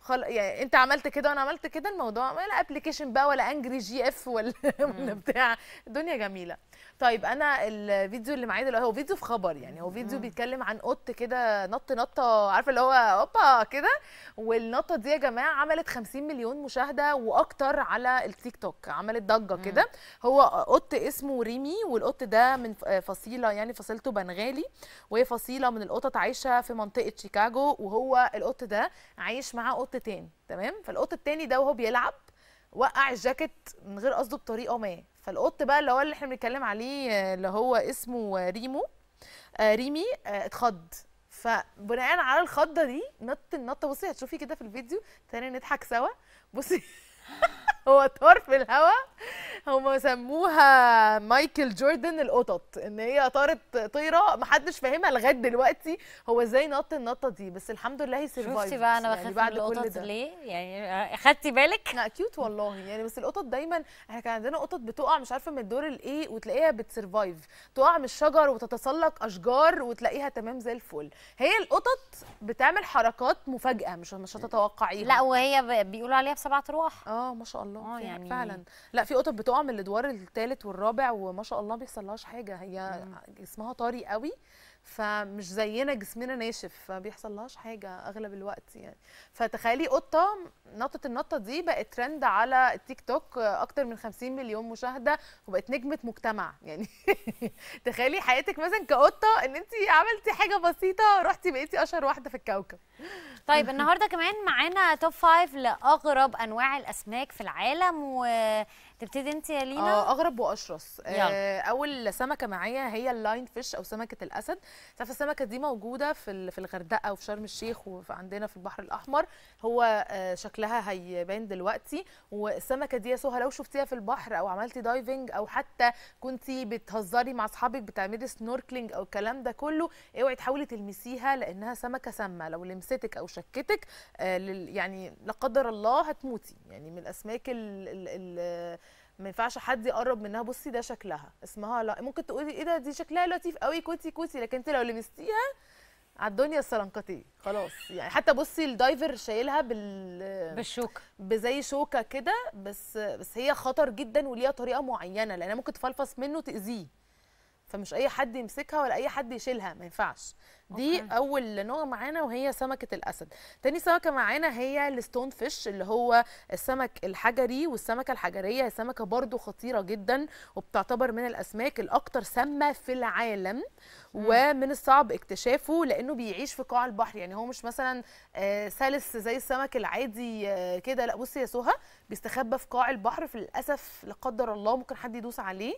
خل... يعني انت عملت كده وانا عملت كده الموضوع ولا ابلكيشن بقى ولا انجري جي اف ولا ولا بتاع الدنيا جميله طيب انا الفيديو اللي معايا دلوقتي هو فيديو في خبر يعني هو فيديو بيتكلم عن قط كده نط نطه عارفه اللي هو اوبا كده والنطه دي يا جماعه عملت 50 مليون مشاهده واكتر على التيك توك عملت ضجه كده هو قط اسمه ريمي والقط ده من ف- فصيله يعني فصيلته بنغالي وهي فصيله من القطط عايشه في منطقه شيكاغو وهو القط ده عايش معاه قط تاني تمام فالقط التاني ده وهو بيلعب وقع الجاكيت من غير قصده بطريقه ما فالقط بقى اللي هو اللي احنا بنتكلم عليه آه، اللي هو اسمه آه، ريمو آه، ريمي آه، اتخض فبناء على الخضه دي نط النطه بصي هتشوفي كده في الفيديو تاني نضحك سوا بصي هو طار في الهواء هم سموها مايكل جوردن القطط ان هي طارت طيره محدش فاهمها لغايه دلوقتي هو ازاي نط النطه دي بس الحمد لله هي survived. شفتي بقى انا يعني بخاف بعد من كل القطط ده. ليه يعني خدتي بالك لا كيوت والله يعني بس القطط دايما احنا كان عندنا قطط بتقع مش عارفه من الدور الايه وتلاقيها بتسرفايف تقع من الشجر وتتسلق اشجار وتلاقيها تمام زي الفل هي القطط بتعمل حركات مفاجاه مش مش هتتوقعيها لا وهي ب- بيقولوا عليها بسبعة ارواح اه ما شاء الله اه في- يعني فعلا لا في قطط بتقع من الادوار الثالث والرابع وما شاء الله ما بيحصلهاش حاجه هي جسمها طري قوي فمش زينا جسمنا ناشف فبيحصلهاش حاجه اغلب الوقت يعني فتخيلي قطه نطت النطه دي بقت ترند على التيك توك اكتر من 50 مليون مشاهده وبقت نجمه مجتمع يعني تخيلي حياتك مثلا كقطه ان انت عملتي حاجه بسيطه رحتي بقيتي اشهر واحده في الكوكب طيب النهارده كمان معانا توب فايف لاغرب انواع الاسماك في العالم وتبتدي انت يا لينا اه اغرب واشرس يلا. آه اول سمكه معايا هي اللاين فيش او سمكه الاسد تعرف السمكه دي موجوده في ال- في الغردقه وفي شرم الشيخ وعندنا في البحر الاحمر هو آه شكلها هيبان دلوقتي والسمكه دي يا سهى لو شفتيها في البحر او عملتي دايفنج او حتى كنتي بتهزري مع اصحابك بتعملي سنوركلينج او الكلام ده كله اوعي تحاولي تلمسيها لانها سمكه سامه لو لمستك او شكتك آه لل- يعني لا قدر الله هتموتي يعني من الاسماك ال ال ال ما ينفعش حد يقرب منها بصي ده شكلها اسمها لا ممكن تقولي ايه ده دي شكلها لطيف قوي كوتي كوتي لكن انت لو لمستيها على الدنيا السلنقتيه خلاص يعني حتى بصي الدايفر شايلها بال بالشوكه بزي شوكه كده بس بس هي خطر جدا وليها طريقه معينه لانها ممكن تفلفص منه تاذيه فمش اي حد يمسكها ولا اي حد يشيلها ما ينفعش دي أوكي. اول نوع معانا وهي سمكه الاسد تاني سمكه معانا هي الستون فيش اللي هو السمك الحجري والسمكه الحجريه هي سمكه برضو خطيره جدا وبتعتبر من الاسماك الاكثر سامه في العالم ومن الصعب اكتشافه لانه بيعيش في قاع البحر يعني هو مش مثلا آه، سلس زي السمك العادي آه، كده لا بصي يا سهى بيستخبى في قاع البحر في للاسف لا قدر الله ممكن حد يدوس عليه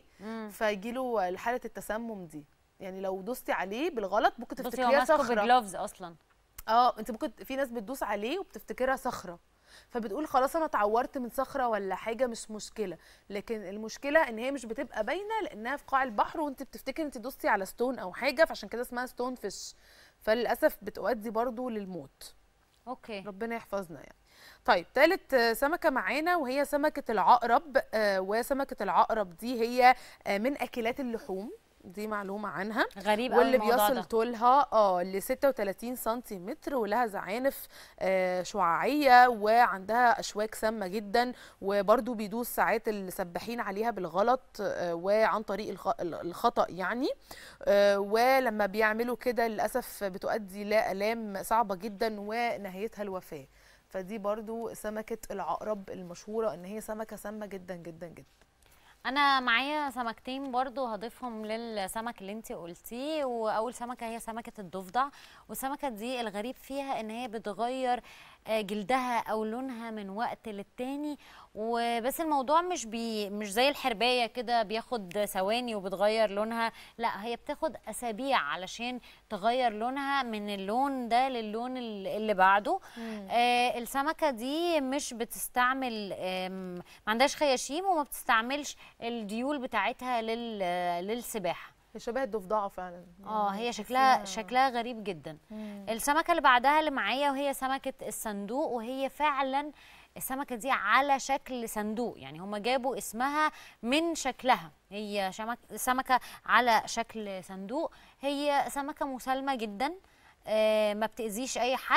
فيجيله حاله التسمم دي يعني لو دوستي عليه بالغلط ممكن بصي هو تفتكريها ماسكه صخره بجلوفز اصلا اه انت ممكن في ناس بتدوس عليه وبتفتكرها صخره فبتقول خلاص انا اتعورت من صخره ولا حاجه مش مشكله لكن المشكله ان هي مش بتبقى باينه لانها في قاع البحر وانت بتفتكري انت دوستي على ستون او حاجه فعشان كده اسمها ستون فيش فللاسف بتؤدي برضو للموت اوكي ربنا يحفظنا يعني طيب تالت آه، سمكة معانا وهي سمكة العقرب آه، وسمكة العقرب دي هي آه، من أكلات اللحوم دي معلومة عنها غريب قوي واللي الموضوع بيصل ده. طولها اه ل 36 سنتيمتر ولها زعانف آه شعاعيه وعندها اشواك سامه جدا وبرده بيدوس ساعات السباحين عليها بالغلط آه وعن طريق الخ- الخطا يعني آه ولما بيعملوا كده للاسف بتؤدي لالام صعبه جدا ونهايتها الوفاه فدي برضو سمكه العقرب المشهوره ان هي سمكه سامه جدا جدا جدا انا معايا سمكتين برضو هضيفهم للسمك اللي انت قلتيه واول سمكه هي سمكه الضفدع والسمكه دي الغريب فيها ان هي بتغير آه، جلدها او لونها من وقت للتاني وبس الموضوع مش بي مش زي الحربايه كده بياخد ثواني وبتغير لونها لا هي بتاخد اسابيع علشان تغير لونها من اللون ده للون ال- اللي بعده آه السمكه دي مش بتستعمل آم، ما عندهاش خياشيم وما بتستعملش الديول بتاعتها لل للسباحه هي شبه الضفدعه فعلا اه يعني هي شكلها تحسيها- شكلها غريب جدا مم. السمكه اللي بعدها اللي معايا وهي سمكه الصندوق وهي فعلا السمكه دي على شكل صندوق يعني هم جابوا اسمها من شكلها هي شمك سمكه على شكل صندوق هي سمكه مسالمه جدا آه، ما بتأذيش اي حد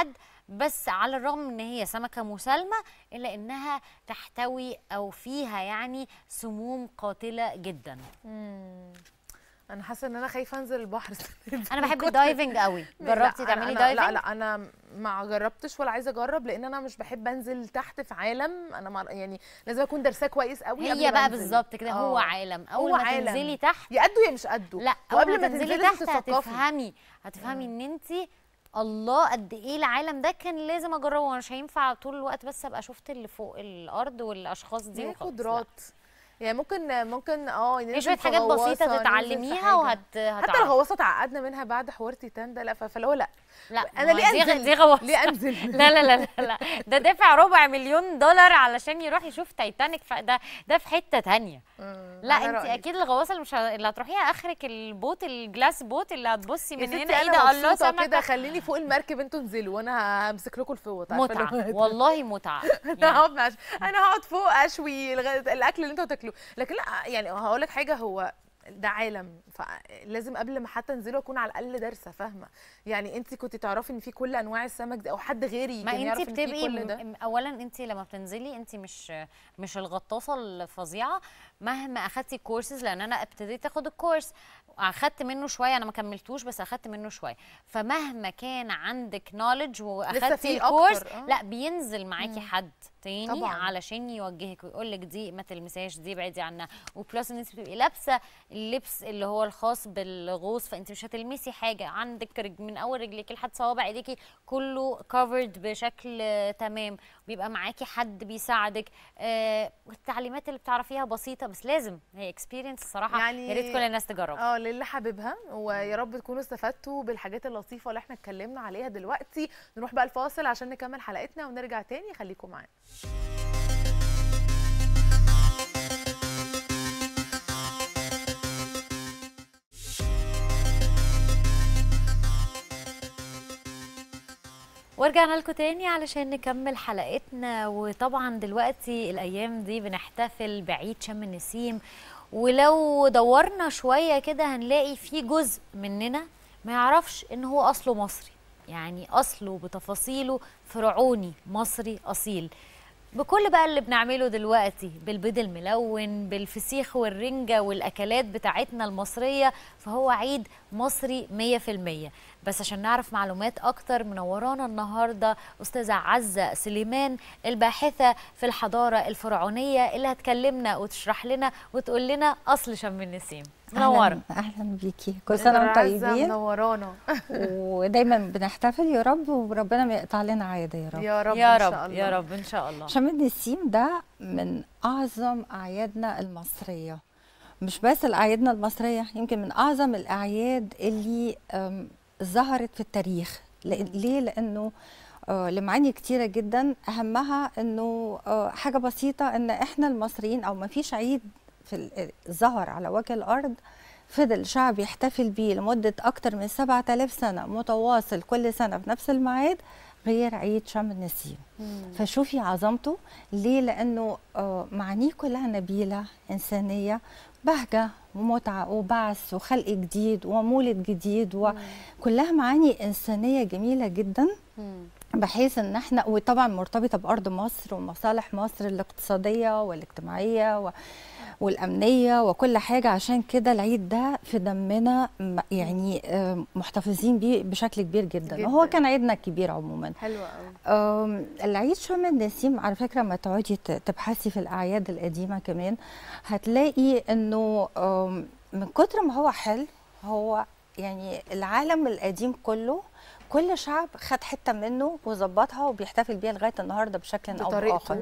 بس على الرغم ان هي سمكه مسالمه الا انها تحتوي او فيها يعني سموم قاتله جدا مم. انا حاسه ان انا خايفه انزل البحر السنة دي انا من بحب كتر- الدايفنج قوي لا، جربتي أنا- تعملي أنا- دايفنج لا لا انا ما جربتش ولا عايزه اجرب لان انا مش بحب انزل تحت في عالم انا ما يعني لازم اكون دارساه كويس قوي قبل هي ما بقى أنزل. بالظبط كده هو آه. عالم اول هو ما عالم. تنزلي تحت يا قده يا مش قده لا وقبل اول ما ما تنزلي تنزلي لازم تحت تتثقفي. هتفهمي هتفهمي ان انت الله قد ايه العالم ده كان لازم اجربه مش هينفع طول الوقت بس ابقى شفت اللي فوق الارض والاشخاص دي دي وخلاص لا. قدرات يعني ممكن ممكن اه في ننزل شويه في حاجات غواصة، بسيطه ننزل في تتعلميها حاجة. وهت حتى هتعرفي. الغواصه اتعقدنا منها بعد حوار تيتان ده لا ف- فاللي هو لا لا انا ما ليه دي غ- انزل دي غواصة. ليه انزل لا لا لا لا, لا. ده دافع ربع مليون دولار علشان يروح يشوف تايتانيك فده ده في حته تانية لا على انت رأيك. اكيد الغواصه اللي مش ه- اللي هتروحيها اخرك البوت الجلاس بوت اللي هتبصي يا من ستي هنا ايه انا ده الله مبسوطه كده سمكه خليني فوق المركب انتوا انزلوا وانا همسك لكم الفوط عارفة اللي متعه هو- والله متعه انا هقعد مع انا هقعد فوق اشوي الغ- الاكل اللي انتوا تاكلوه لكن لا يعني هقول لك حاجه هو ده عالم فلازم قبل ما حتى انزله اكون على الاقل دارسه فاهمه يعني انت كنت تعرفي ان في كل انواع السمك دي او حد غيري ما كان انت يعرف ان في بتبقي كل ده م- اولا انت لما بتنزلي انت مش مش الغطاسه الفظيعه مهما اخدتي كورسز لان انا ابتديت اخد الكورس اخدت منه شويه انا ما كملتوش بس اخدت منه شويه فمهما كان عندك نوليدج واخدتي في الكورس أكتر، آه. لا بينزل معاكي مم. حد تاني طبعاً. علشان يوجهك ويقول لك دي ما تلمسيهاش دي ابعدي عنها وبلس ان انت بتبقي لابسه اللبس اللي هو الخاص بالغوص فانت مش هتلمسي حاجه عندك رج- من اول رجليكي لحد صوابع ايديكي كله كفرد بشكل آه، تمام بيبقى معاكي حد بيساعدك آه التعليمات اللي بتعرفيها بسيطه بس لازم هي اكسبيرينس الصراحه يعني يا ريت كل الناس تجربها اه للي حاببها ويا رب تكونوا استفدتوا بالحاجات اللطيفه اللي احنا اتكلمنا عليها دلوقتي نروح بقى الفاصل عشان نكمل حلقتنا ونرجع تاني خليكم معانا ورجعنا لكم تاني علشان نكمل حلقتنا وطبعا دلوقتي الايام دي بنحتفل بعيد شم النسيم ولو دورنا شويه كده هنلاقي في جزء مننا ما يعرفش ان هو اصله مصري يعني اصله بتفاصيله فرعوني مصري اصيل بكل بقى اللي بنعمله دلوقتي بالبيض الملون بالفسيخ والرنجة والأكلات بتاعتنا المصرية فهو عيد مصري 100% بس عشان نعرف معلومات أكتر منورانا النهاردة أستاذة عزة سليمان الباحثة في الحضارة الفرعونية اللي هتكلمنا وتشرح لنا وتقول لنا أصل شم النسيم منورة اهلا اهلا بيكي كل سنه وانتم عزة طيبين منورانا ودايما بنحتفل يا رب وربنا ما يقطع لنا عاده يا رب يا رب يا ان شاء رب الله يا رب إن شاء الله شم النسيم ده من اعظم اعيادنا المصريه مش بس الاعيادنا المصريه يمكن من اعظم الاعياد اللي أم، ظهرت في التاريخ لأ- ليه لانه آه، لمعاني كتيرة جدا أهمها أنه آه، حاجة بسيطة أن إحنا المصريين أو ما فيش عيد في ال- ظهر على وجه الأرض فضل شعب يحتفل بيه لمدة أكتر من 7000 سنة متواصل كل سنة في نفس الميعاد غير عيد شم النسيم فشوفي عظمته ليه لأنه آه، معانيه كلها نبيلة إنسانية بهجة ومتعة وبعث وخلق جديد ومولد جديد وكلها معاني إنسانية جميلة جدا بحيث ان احنا وطبعا مرتبطه بارض مصر ومصالح مصر الاقتصاديه والاجتماعيه و والامنيه وكل حاجه عشان كده العيد ده في دمنا م- يعني آه، محتفظين بيه بشكل كبير جدا, جداً. وهو كان عيدنا الكبير عموما حلوه قوي آم، العيد شم النسيم على فكره لما تقعدي ت- تبحثي في الاعياد القديمه كمان هتلاقي انه آم، من كتر ما هو حلو هو يعني العالم القديم كله كل شعب خد حته منه وظبطها وبيحتفل بيها لغايه النهارده بشكل او بطريقته. باخر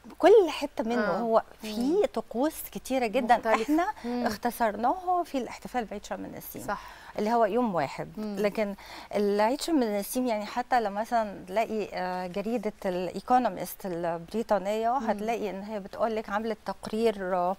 كل حته منه آه. آه. هو في طقوس كتيره جدا مختلفة. احنا مم. اختصرناها في الاحتفال بعيد شم النسيم صح اللي هو يوم واحد مم. لكن العيد شم النسيم يعني حتى لما مثلا تلاقي آه، جريده الايكونومست البريطانيه هتلاقي ان هي بتقول لك عملت تقرير آه،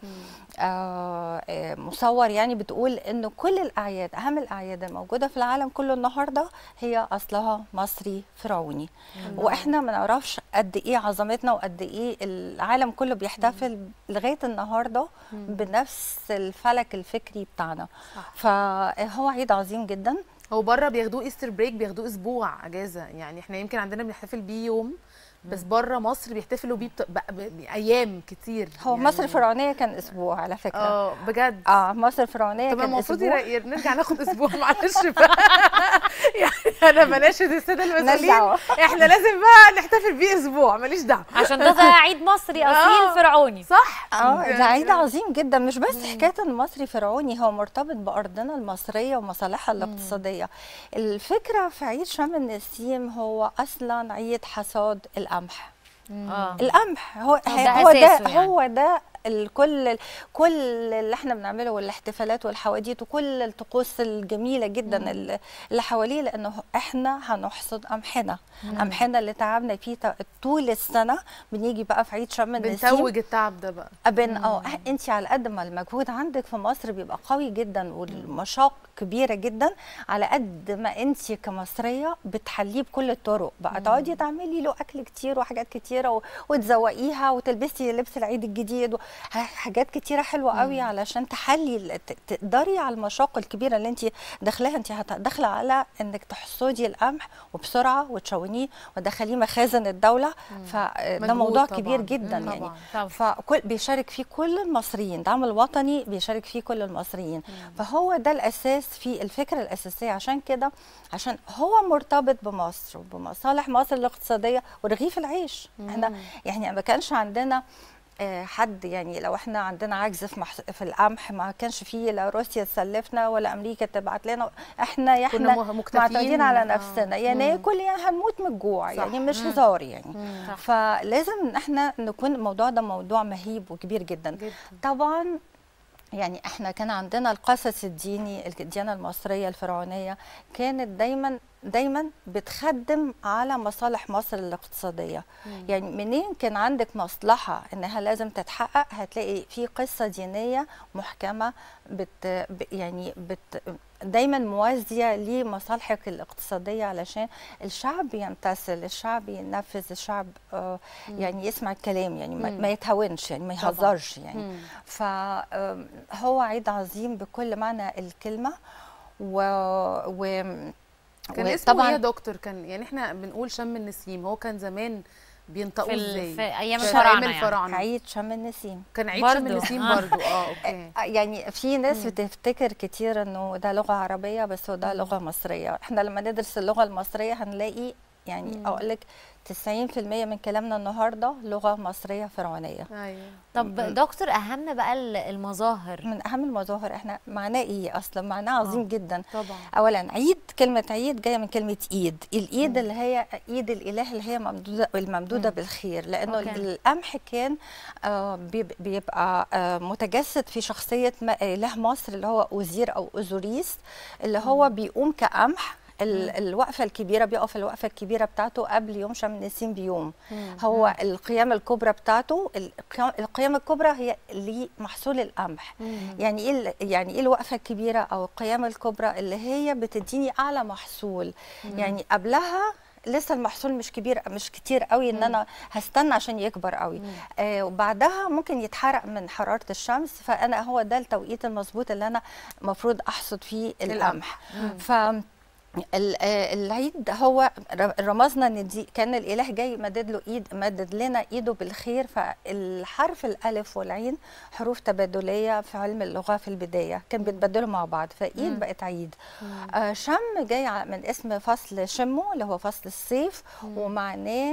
آه، آه، مصور يعني بتقول انه كل الاعياد اهم الاعياد الموجوده في العالم كله النهارده هي اصلها مصري فرعوني واحنا ما نعرفش قد ايه عظمتنا وقد ايه العالم كله بيحتفل لغايه النهارده بنفس الفلك الفكري بتاعنا صح. فهو عيد عظيم جدا هو بره بياخدوه ايستر بريك بياخدوه اسبوع اجازه يعني احنا يمكن عندنا بنحتفل بيه يوم بس بره مصر بيحتفلوا بيه بت... ب... ب... بايام كتير هو يعني. مصر الفرعونيه كان اسبوع على فكره اه بجد اه مصر الفرعونيه طب كان المفروض اسبوع ير- نرجع ناخد اسبوع معلش بقى يعني انا بناشد الساده المسؤولين دعوة. احنا لازم بقى نحتفل بيه اسبوع ماليش دعوه عشان ده عيد مصري اصيل آه. فرعوني صح اه ده عيد عظيم جدا مش بس حكايه المصري فرعوني هو مرتبط بارضنا المصريه ومصالحها الاقتصاديه الفكره في عيد شم النسيم هو اصلا عيد حصاد القمح اه القمح هو ده هو ده أساسه يعني. هو ده الكل كل اللي احنا بنعمله والاحتفالات والحواديت وكل الطقوس الجميله جدا اللي اللي حواليه لانه احنا هنحصد قمحنا قمحنا اللي تعبنا فيه ط- طول السنه بنيجي بقى في عيد شم النسيم بنتوج التعب ده بقى ابن اه انت على قد ما المجهود عندك في مصر بيبقى قوي جدا والمشاق كبيره جدا على قد ما انت كمصريه بتحليه بكل الطرق بقى تقعدي تعملي له اكل كتير وحاجات كتيره و- وتزوقيها وتلبسي لبس العيد الجديد و- ح- حاجات كتيره حلوه قوي علشان تحلي ال- ت- تقدري على المشاق الكبيره اللي انت داخلاها انت هت- داخله على انك تحصدي القمح وبسرعه وتشونيه وتدخليه مخازن الدوله فده مجهود موضوع طبعاً. كبير جدا مم. يعني طبعاً. طبعاً. فكل بيشارك فيه كل المصريين دعم الوطني بيشارك فيه كل المصريين فهو ده الاساس في الفكره الاساسيه عشان كده عشان هو مرتبط بمصر وبمصالح مصر الاقتصاديه ورغيف العيش احنا يعني ما كانش عندنا آه، حد يعني لو احنا عندنا عجز في محس... في القمح ما كانش فيه لا روسيا تسلفنا ولا امريكا تبعت لنا احنا يا كنا احنا مه- مكتفين. معتمدين على آه. نفسنا يا ناكل يا هنموت من الجوع صح. يعني مش مم. هزار يعني صح. فلازم ان احنا نكون الموضوع ده موضوع مهيب وكبير جدا جدا طبعا يعني احنا كان عندنا القصص الديني الديانه المصريه الفرعونيه كانت دايما دايما بتخدم على مصالح مصر الاقتصاديه يعني منين كان عندك مصلحه انها لازم تتحقق هتلاقي في قصه دينيه محكمه بت ب- يعني بت دايما موازيه لمصالحك الاقتصاديه علشان الشعب يمتثل الشعب ينفذ الشعب آه يعني يسمع الكلام يعني ما, مم. ما يتهاونش يعني ما طبعاً. يهزرش يعني مم. فهو عيد عظيم بكل معنى الكلمه و, و كان اسمه ايه يا دكتور كان يعني احنا بنقول شم النسيم هو كان زمان بينطقوه في, ال- ازاي في ايام في الفراعنه ايام يعني. الفراعنه عيد شم النسيم كان عيد شم برضو. النسيم آه. برضو اه اوكي يعني في ناس بتفتكر كتير انه ده لغه عربيه بس هو ده لغه مصريه احنا لما ندرس اللغه المصريه هنلاقي يعني اقول لك 90% من كلامنا النهارده لغه مصريه فرعونيه ايوه طب دكتور اهم بقى ال- المظاهر من اهم المظاهر احنا معناه ايه اصلا معناه عظيم جدا طبعا اولا عيد كلمه عيد جايه من كلمه ايد الايد اللي هي ايد الاله اللي هي ممدوده الممدوده بالخير لانه أوكي. القمح كان آه، بيب- بيبقى آه، متجسد في شخصيه م- اله مصر اللي هو اوزير او اوزوريس اللي هو بيقوم كقمح ال- الوقفه الكبيره بيقف الوقفه الكبيره بتاعته قبل يوم شم النسيم بيوم هو القيامه الكبرى بتاعته القيام- القيامه الكبرى هي لمحصول القمح يعني ايه ال- يعني ايه الوقفه الكبيره او القيامه الكبرى اللي هي بتديني اعلى محصول يعني قبلها لسه المحصول مش كبير مش كتير قوي ان انا هستنى عشان يكبر قوي آه وبعدها ممكن يتحرق من حراره الشمس فانا هو ده التوقيت المظبوط اللي انا المفروض احصد فيه القمح ف ال- آه، العيد هو ر- رمزنا ان دي كان الاله جاي مدد له ايد مدد لنا ايده بالخير فالحرف الالف والعين حروف تبادليه في علم اللغه في البدايه كان بيتبدلوا مع بعض فايد بقت عيد آه شم جاي ع- من اسم فصل شمو اللي هو فصل الصيف ومعناه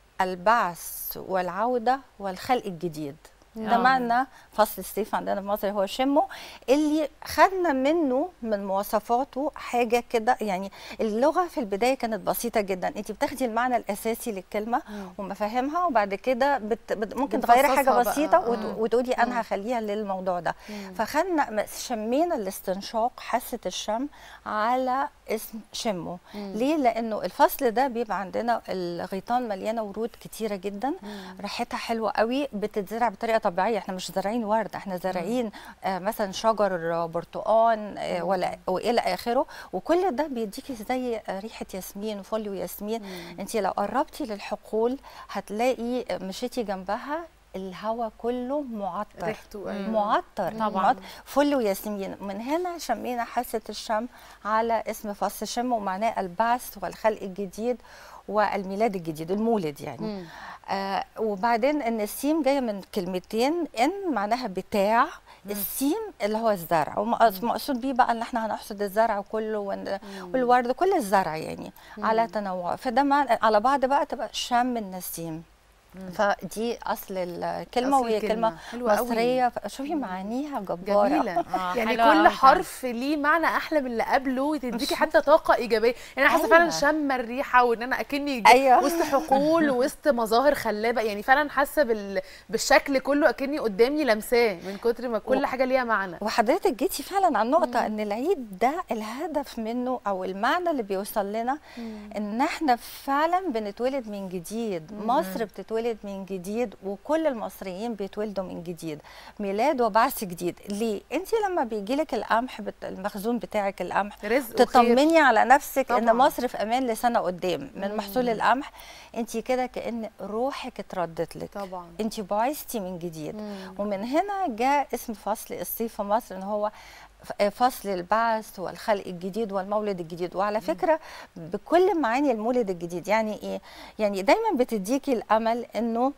البعث والعوده والخلق الجديد ده آه. معنى فصل الصيف عندنا في مصر هو شمه اللي خدنا منه من مواصفاته حاجه كده يعني اللغه في البدايه كانت بسيطه جدا انت بتاخدي المعنى الاساسي للكلمه ومفاهيمها وبعد كده بت بت ممكن تغيري حاجه بتفصصها بقى. بسيطه وت- مم. وتقولي انا هخليها للموضوع ده فخدنا م- شمينا الاستنشاق حاسه الشم على اسم شمه ليه لانه الفصل ده بيبقى عندنا الغيطان مليانه ورود كتيره جدا ريحتها حلوه قوي بتتزرع بطريقه طبيعيه احنا مش زارعين ورد احنا زارعين آه مثلا شجر برتقان آه ولا والى اخره وكل ده بيديكي زي آه، ريحه ياسمين وفل وياسمين انت لو قربتي للحقول هتلاقي آه، مشيتي جنبها الهواء كله معطر ريحته أيوة. معطر طبعاً. معطر. فل وياسمين من هنا شمينا حاسه الشم على اسم فصل شم ومعناه البعث والخلق الجديد والميلاد الجديد المولد يعني آه وبعدين النسيم جايه من كلمتين ان معناها بتاع السيم اللي هو الزرع ومقصود بيه بقى ان احنا هنحصد الزرع كله ون- والورد كل الزرع يعني على تنوع فده معنى على بعض بقى تبقى شم النسيم فدي اصل الكلمه أصل وهي الكلمة. كلمه حلوة قوي. مصريه شوفي معانيها جباره جميله آه، يعني حلوة كل أوي فعلا. حرف ليه معنى احلى من اللي قبله وتديكي حتى طاقه ايجابيه يعني انا حاسه أيوة. فعلا شم الريحه وان انا اكني أيوة. وسط حقول وسط مظاهر خلابه يعني فعلا حاسه بال... بالشكل كله اكني قدامي لمساه من كتر ما كل و- حاجه ليها معنى وحضرتك جيتي فعلا على النقطة ان العيد ده الهدف منه او المعنى اللي بيوصل لنا ان احنا فعلا بنتولد من جديد مصر بتتولد من جديد وكل المصريين بيتولدوا من جديد ميلاد وبعث جديد ليه انت لما بيجي لك القمح بت... المخزون بتاعك القمح رزق وخير تطمني على نفسك طبعاً. ان مصر في امان لسنه قدام من محصول القمح انت كده كان روحك اتردت لك طبعا انت بعثتي من جديد مم. ومن هنا جاء اسم فصل الصيف في مصر ان هو ف- فصل البعث والخلق الجديد والمولد الجديد وعلى فكره بكل معاني المولد الجديد يعني ايه يعني دايما بتديكي الامل انه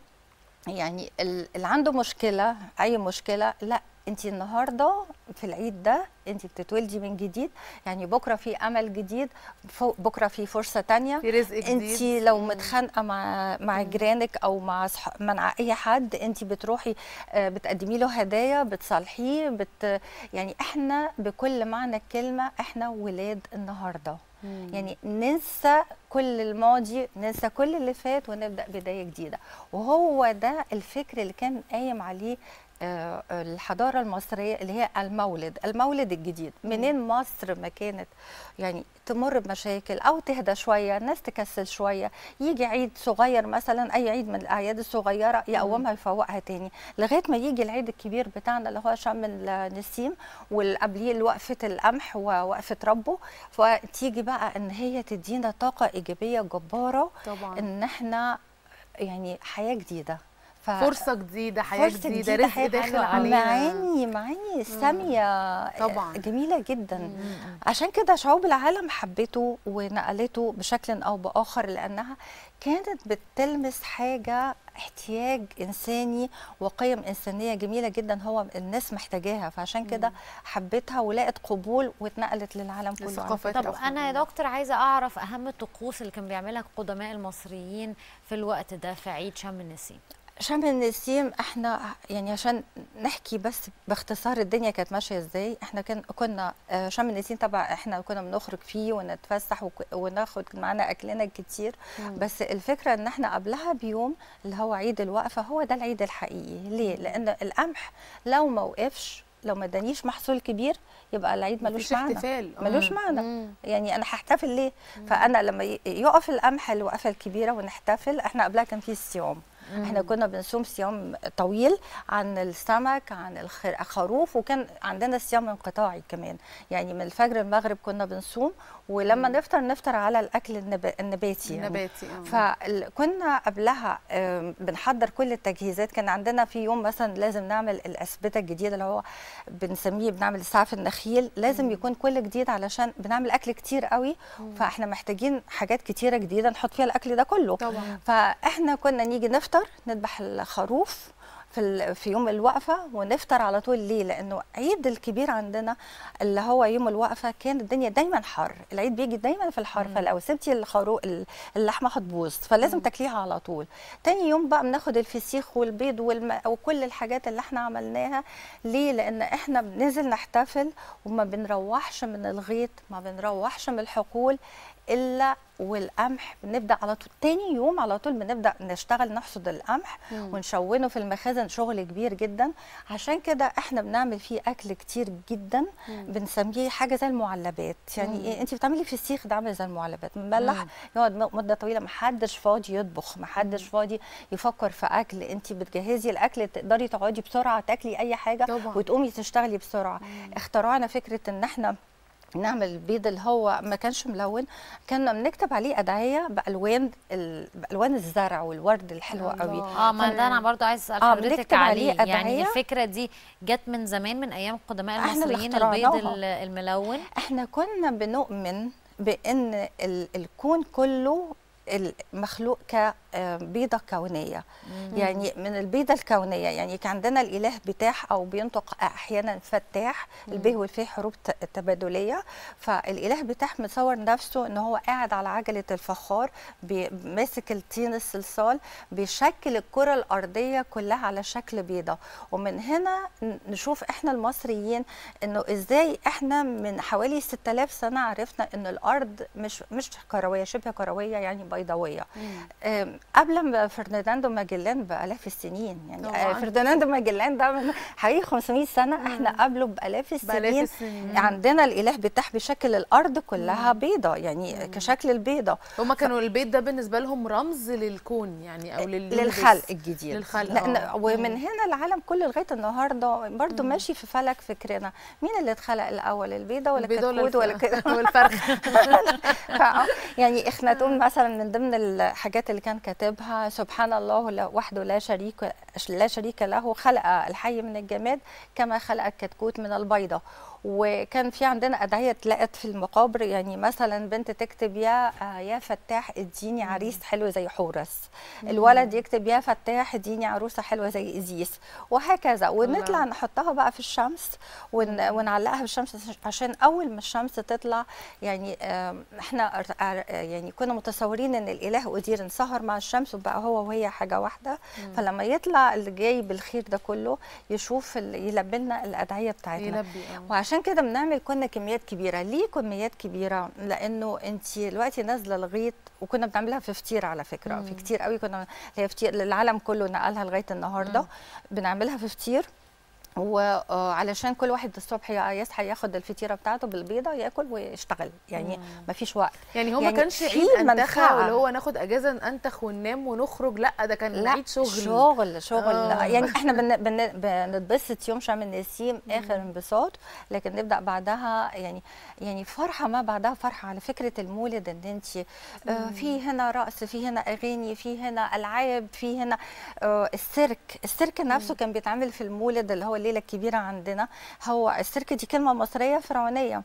يعني ال- اللي عنده مشكله اي مشكله لا انت النهارده في العيد ده انت بتتولدي من جديد يعني بكره في امل جديد فوق بكره في فرصه تانية في رزق جديد انت لو متخانقه مع مع جيرانك او مع صح... مع اي حد انت بتروحي آه، بتقدمي له هدايا بتصالحيه بت... يعني احنا بكل معنى الكلمه احنا ولاد النهارده يعني ننسى كل الماضي ننسى كل اللي فات ونبدا بدايه جديده وهو ده الفكر اللي كان قايم عليه آه، الحضاره المصريه اللي هي المولد المولد الجديد منين مصر ما كانت يعني تمر بمشاكل او تهدى شويه الناس تكسل شويه يجي عيد صغير مثلا اي عيد من الاعياد الصغيره يقومها يفوقها تاني لغايه ما يجي العيد الكبير بتاعنا اللي هو شم النسيم واللي قبليه وقفه القمح ووقفه ربه فتيجي بقى ان هي تدينا طاقه ايجابيه جباره طبعا ان احنا يعني حياه جديده ف- فرصه جديده حياه فرصة جديده رزق حياة داخل حلوة. علينا معاني معاني سامية طبعاً. جميلة جدا عشان كده شعوب العالم حبته ونقلته بشكل أو بآخر لأنها كانت بتلمس حاجة احتياج إنساني وقيم إنسانية جميلة جدا هو الناس محتاجاها فعشان كده حبتها ولقت قبول واتنقلت للعالم كله على لثقافات فكرة. طب انا يا دكتور عايزه اعرف اهم الطقوس اللي كان بيعملها القدماء المصريين في الوقت ده في عيد شم النسيم شم النسيم احنا يعني عشان نحكي بس باختصار الدنيا كانت ماشيه ازاي احنا كان كنا آه، شم النسيم طبعا احنا كنا بنخرج فيه ونتفسح وك- وناخد معانا اكلنا كتير بس الفكره ان احنا قبلها بيوم اللي هو عيد الوقفه هو ده العيد الحقيقي ليه لان القمح لو ما وقفش لو ما ادانيش محصول كبير يبقى العيد ملوش مفيش معنى احتفال آه. ملوش معنى مم. يعني انا هحتفل ليه فانا لما ي- يقف القمح الوقفه الكبيره ونحتفل احنا قبلها كان في صيام احنا كنا بنصوم صيام طويل عن السمك عن الخر- الخروف وكان عندنا صيام انقطاعي كمان يعني من الفجر المغرب كنا بنصوم ولما نفطر نفطر على الاكل النب- النباتي يعني. نباتي آه. فكنا قبلها آم، بنحضر كل التجهيزات كان عندنا في يوم مثلا لازم نعمل الاسبته الجديده اللي هو بنسميه بنعمل سعف النخيل لازم يكون كل جديد علشان بنعمل اكل كتير قوي فاحنا محتاجين حاجات كتيره جديده نحط فيها الاكل ده كله طبعا فاحنا كنا نيجي نفطر نذبح الخروف في ال- في يوم الوقفه ونفطر على طول ليه لانه عيد الكبير عندنا اللي هو يوم الوقفه كان الدنيا دايما حر العيد بيجي دايما في الحر فلو سبتي الخروف اللحمه هتبوظ فلازم تاكليها على طول تاني يوم بقى بناخد الفسيخ والبيض والم... وكل الحاجات اللي احنا عملناها ليه لان احنا بننزل نحتفل وما بنروحش من الغيط ما بنروحش من الحقول الا والقمح بنبدا على طول تاني يوم على طول بنبدا نشتغل نحصد القمح ونشونه في المخازن شغل كبير جدا عشان كده احنا بنعمل فيه اكل كتير جدا بنسميه حاجه زي المعلبات يعني ايه انت بتعملي فسيخ ده عامل زي المعلبات مملح يقعد م- مده طويله محدش فاضي يطبخ محدش فاضي يفكر في اكل انت بتجهزي الاكل تقدري تقعدي بسرعه تاكلي اي حاجه طبعاً. وتقومي تشتغلي بسرعه اخترعنا فكره ان احنا نعمل البيض اللي هو ما كانش ملون كنا بنكتب عليه ادعيه بالوان ال- بالوان الزرع والورد الحلوه قوي اه ما ده انا برضو عايز اسال آه، حضرتك بنكتب عليه عليه يعني أدعية. الفكره دي جت من زمان من ايام القدماء إحنا اللي المصريين البيض اخترعناها. ال- الملون احنا كنا بنؤمن بان ال- الكون كله المخلوق كبيضة كونية مم. يعني من البيضة الكونية يعني كان عندنا الإله بتاح أو بينطق أحيانا فتاح البه والفيه حروف ت- تبادلية فالإله بتاح متصور نفسه إن هو قاعد على عجلة الفخار بي- ماسك الطين الصلصال بيشكل الكرة الأرضية كلها على شكل بيضة ومن هنا ن- نشوف إحنا المصريين إنه إزاي إحنا من حوالي 6000 سنة عرفنا إن الأرض مش مش كروية شبه كروية يعني بيضاوية آم، قبل ما فرناندو ماجلان بآلاف السنين يعني آه، طبعاً. فرناندو ماجلان ده من حوالي 500 سنة احنا قبله بآلاف السنين, بآلاف السنين. عندنا الإله بتاع بشكل الأرض كلها بيضة يعني كشكل البيضة هما كانوا البيت ده بالنسبه لهم رمز للكون يعني او لل للخلق الجديد للخلق لأن آه. ومن هنا العالم كله لغايه النهارده برضو ماشي في فلك فكرنا مين اللي اتخلق الاول البيضه ولا البيضة ولا الكتكوت ولا الف- كده والفرخ فآه، يعني اخناتون مثلا من ضمن الحاجات اللي كان كاتبها سبحان الله لا- وحده لا شريك لا شريك له خلق الحي من الجماد كما خلق الكتكوت من البيضه وكان في عندنا ادعيه اتلقت في المقابر يعني مثلا بنت تكتب يا آه، يا فتاح اديني عريس حلو زي حورس الولد يكتب يا فتاح اديني عروسه حلوه زي ازيس وهكذا ونطلع نحطها بقى في الشمس ون... ونعلقها في الشمس عشان اول ما الشمس تطلع يعني آم، احنا ار- ار- يعني كنا متصورين ان الاله ادير انصهر مع الشمس وبقى هو وهي حاجه واحده فلما يطلع اللي جاي بالخير ده كله يشوف ال- يلبي لنا الادعيه بتاعتنا يلبي اه وعشان كده بنعمل كنا كميات كبيره ليه كميات كبيره لانه انت دلوقتي نازله الغيط وكنا بنعملها في فطير على فكره في كتير قوي كنا هي فطير العالم كله نقلها لغايه النهارده بنعملها في فطير وعلشان كل واحد الصبح يصحى ياخد الفطيره بتاعته بالبيضه ياكل ويشتغل يعني ما فيش وقت يعني هو ما يعني كانش في عيد انتخى منفعة. واللي هو ناخد اجازه انتخ وننام ونخرج لا ده كان لا عيد شغل شغل شغل آه. يعني احنا بن بن بنتبسط يوم شم النسيم اخر انبساط لكن نبدا بعدها يعني يعني فرحه ما بعدها فرحه على فكره المولد ان انت آه في هنا رقص في هنا اغاني في هنا العاب في هنا آه السيرك السيرك نفسه كان بيتعمل في المولد اللي هو الليله الكبيره عندنا هو السيرك دي كلمه مصريه فرعونيه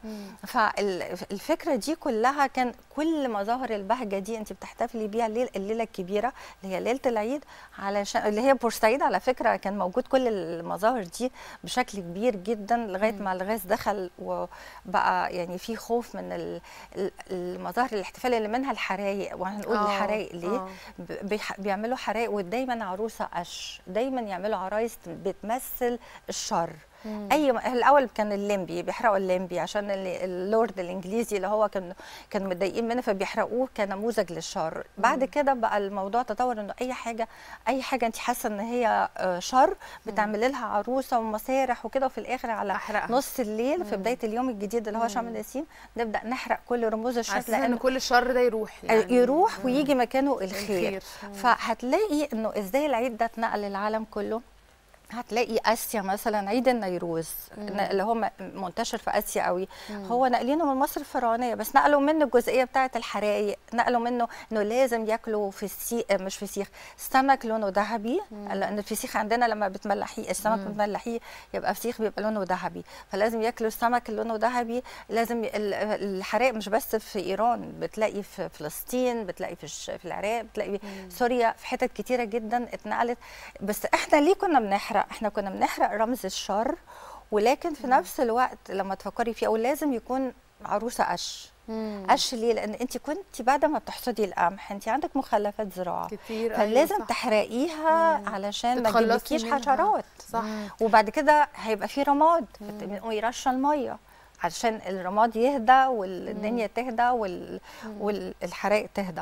فالفكره دي كلها كان كل مظاهر البهجه دي انت بتحتفلي بيها الليل الليله الكبيره اللي هي ليله العيد علشان اللي هي بورسعيد على فكره كان موجود كل المظاهر دي بشكل كبير جدا لغايه ما الغاز دخل وبقى يعني في خوف من ال- ال- المظاهر الاحتفال اللي منها الحرايق وهنقول آه، الحرايق ليه آه. ب- بيح- بيعملوا حرايق ودايما عروسه قش دايما يعملوا عرايس بتمثل الشر اي م- الاول كان الليمبي بيحرقوا الليمبي عشان ال- اللورد الانجليزي اللي هو كان كانوا متضايقين منه فبيحرقوه كنموذج للشر بعد كده بقى الموضوع تطور انه اي حاجه اي حاجه انت حاسه ان هي آه، شر بتعملي لها عروسه ومسارح وكده وفي الاخر على أحرقها. نص الليل في بدايه اليوم الجديد اللي هو شم النسيم نبدا نحرق كل رموز الشر على اساس ان لان كل الشر ده يروح يعني يروح ويجي مكانه الخير, الخير. فهتلاقي انه ازاي العيد ده اتنقل للعالم كله هتلاقي اسيا مثلا عيد النيروز اللي هو م- منتشر في اسيا قوي هو ناقلينه من مصر الفرعونيه بس نقلوا منه الجزئيه بتاعه الحرايق نقلوا منه انه لازم ياكلوا فسيخ مش فسيخ سمك لونه ذهبي لان الفسيخ عندنا لما بتملحيه السمك بتملحيه يبقى فسيخ بيبقى لونه ذهبي فلازم ياكلوا السمك اللي لونه ذهبي لازم ي- ال- الحرايق مش بس في ايران بتلاقي في فلسطين بتلاقي في الش- في العراق بتلاقي سوريا في حتت كتيره جدا اتنقلت بس احنا ليه كنا بنحرق احنا كنا بنحرق رمز الشر ولكن في نفس الوقت لما تفكري فيه او لازم يكون عروسه قش قش ليه لان انت كنت بعد ما بتحصدي القمح انت عندك مخلفات زراعه كتير فلازم أيوة صح. تحرقيها علشان ما تتخلصي تجيبكيش منها. حشرات صح وبعد كده هيبقى في رماد ويرش الميه عشان الرماد يهدى والدنيا تهدى وال... والحرائق تهدى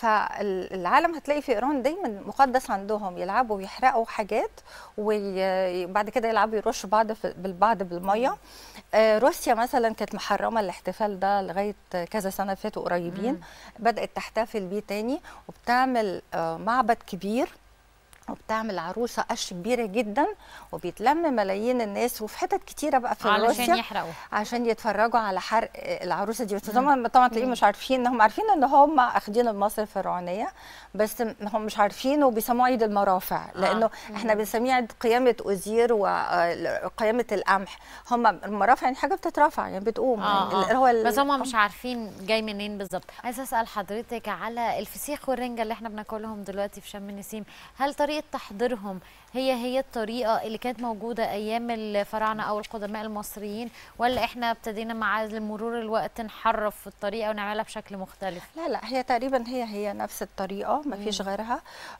فالعالم هتلاقي في ايران دايما مقدس عندهم يلعبوا ويحرقوا حاجات وبعد كده يلعبوا يرشوا بعض في... بالبعض بالميه آه، روسيا مثلا كانت محرمه الاحتفال ده لغايه كذا سنه فاتوا قريبين بدات تحتفل بيه تاني وبتعمل آه، معبد كبير وبتعمل عروسه قش كبيره جدا وبيتلم ملايين الناس وفي حتت كتيره بقى في علشان روسيا يحرقوا عشان يتفرجوا على حرق العروسه دي بس طبعا طبعا تلاقيهم مش عارفين هم عارفين ان هم اخدين مصر الفرعونيه بس هم مش عارفين وبيسموه عيد المرافع لانه مم. احنا بنسميه عيد قيامه اوزير وقيامه القمح هم المرافع يعني حاجه بتترفع يعني بتقوم آه يعني آه. هو ال- بس هم مش عارفين جاي منين بالظبط عايزه اسال حضرتك على الفسيخ والرنجه اللي احنا بناكلهم دلوقتي في شم النسيم هل طريقه تحضيرهم هي هي الطريقه اللي كانت موجوده ايام الفراعنه او القدماء المصريين ولا احنا ابتدينا مع مرور الوقت نحرف في الطريقه ونعملها بشكل مختلف لا لا هي تقريبا هي هي نفس الطريقه ما فيش غيرها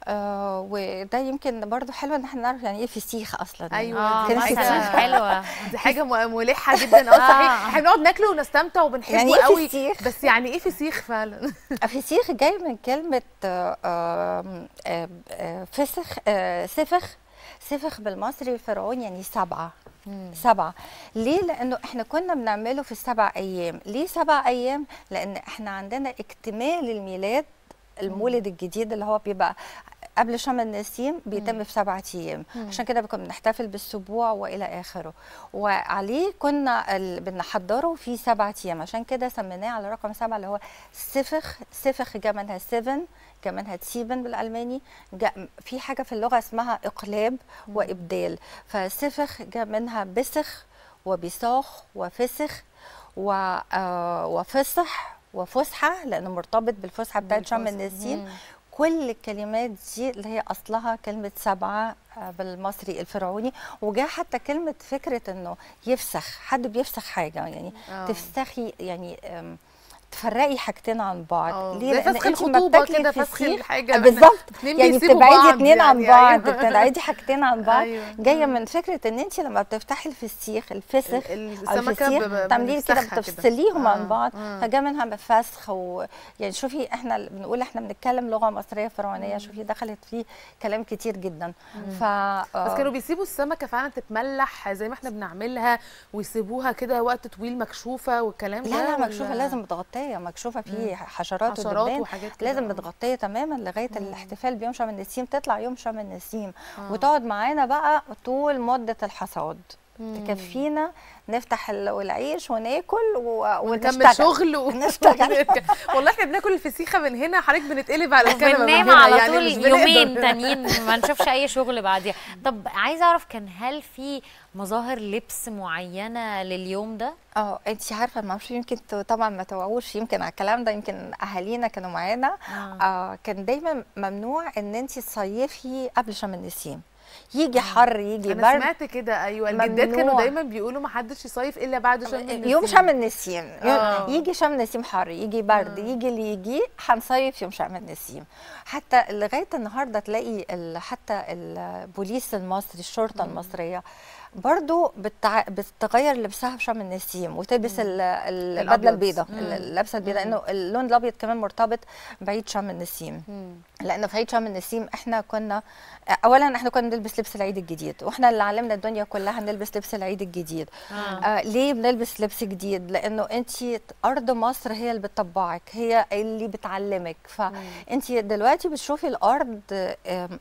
آه وده يمكن برضو حلو ان احنا نعرف يعني ايه فسيخ اصلا يعني. ايوه آه، دي كان حاجه مثلاً حلوة. دي حاجه م- ملحه جدا اه صحيح احنا بنقعد ناكله ونستمتع وبنحبه يعني إيه قوي فسيخ؟ بس يعني ايه فسيخ فعلا فسيخ جاي من كلمة آه، آه، آه، آه، فسخ آه، سفخ سفخ بالمصري الفرعوني يعني سبعة سبعة ليه؟ لأنه احنا كنا بنعمله في السبع أيام ليه سبع أيام؟ لأن احنا عندنا اكتمال الميلاد المولد الجديد اللي هو بيبقى قبل شم النسيم بيتم في سبعة أيام عشان كده كنا بنحتفل بالسبوع وإلى آخره وعليه كنا ال- بنحضره في سبعة أيام عشان كده سميناه على رقم سبعة اللي هو سفخ سفخ جا منها سيفن جا منها تسيبن بالألماني جا في حاجة في اللغة اسمها إقلاب وإبدال فسفخ جا منها بسخ وبصاخ وفسخ و آه، وفصح وفسحة لأنه مرتبط بالفسحة بتاعت شم بالفسحة. النسيم كل الكلمات دي اللي هي اصلها كلمه سبعه آه، بالمصري الفرعوني وجاء حتى كلمه فكره انه يفسخ حد بيفسخ حاجه يعني آه. تفسخي يعني آم، تفرقي حاجتين عن بعض آه، ليه زي لان فسخ انت ما الخطوبة بتاكلي كده، فسخ فسيخ الحاجة. آه، بالظبط اتنين يعني بيسيبوا بتبعدي بعض اتنين عن يعني، بعض أيوة. بتبعدي حاجتين عن بعض أيوة. جايه من فكره ان انت لما بتفتحي الفسيخ الفسخ ال- او السمكة الفسيخ ب- ب- تعمليه كده بنفسخها كده. بتفصليهم آه، عن بعض آه. فجاء منها بفسخ و يعني شوفي احنا ال- بنقول احنا بنتكلم لغه مصريه فرعونيه شوفي دخلت فيه كلام كتير جدا ف بس كانوا بيسيبوا السمكه فعلا تتملح زي ما احنا بنعملها ويسيبوها كده وقت طويل مكشوفه والكلام لا ده لا ولا- مكشوفه لازم متغطيه مكشوفه فيه مم. حشرات حشرات ودبان وحاجات كده لازم آه. متغطيه تماما لغايه الاحتفال بيوم شم النسيم تطلع يوم شم النسيم آه. وتقعد معانا بقى طول مده الحصاد مم. تكفينا نفتح ال- العيش وناكل و- ونكمل ونشتغل شغل و... نشتغل والله احنا بناكل الفسيخه من هنا حضرتك بنتقلب على الكنبه من بننام هنا على يعني طول مش بنقدر. يومين تانيين ما نشوفش اي شغل بعديها طب عايزه اعرف كان هل في مظاهر لبس معينه لليوم ده اه انت عارفه ما اعرفش يمكن ت- طبعا ما توعوش يمكن على الكلام ده يمكن اهالينا كانوا معانا آه. آه كان دايما ممنوع ان انت تصيفي قبل شم النسيم يجي حر يجي انا برد سمعت كده ايوه الجدات كانوا ممنوع. دايما بيقولوا ما حدش يصيف الا بعد شم النسيم يوم شم النسيم آه. يجي شم النسيم حر يجي برد يجي اللي يجي هنصيف يوم شم النسيم حتى لغايه النهارده تلاقي ال- حتى البوليس المصري الشرطه المصريه برضو بتع... بتغير لبسها في شم النسيم وتلبس ال- ال- البدله الأبيض. البيضاء مم. اللبسه البيضاء لانه اللون الابيض كمان مرتبط بعيد شم النسيم لان في عيد شم النسيم احنا كنا اولا احنا كنا بنلبس لبس العيد الجديد واحنا اللي علمنا الدنيا كلها نلبس لبس العيد الجديد آه. آه ليه بنلبس لبس جديد لانه انت ارض مصر هي اللي بتطبعك هي اللي بتعلمك فانت دلوقتي بتشوفي الارض آم،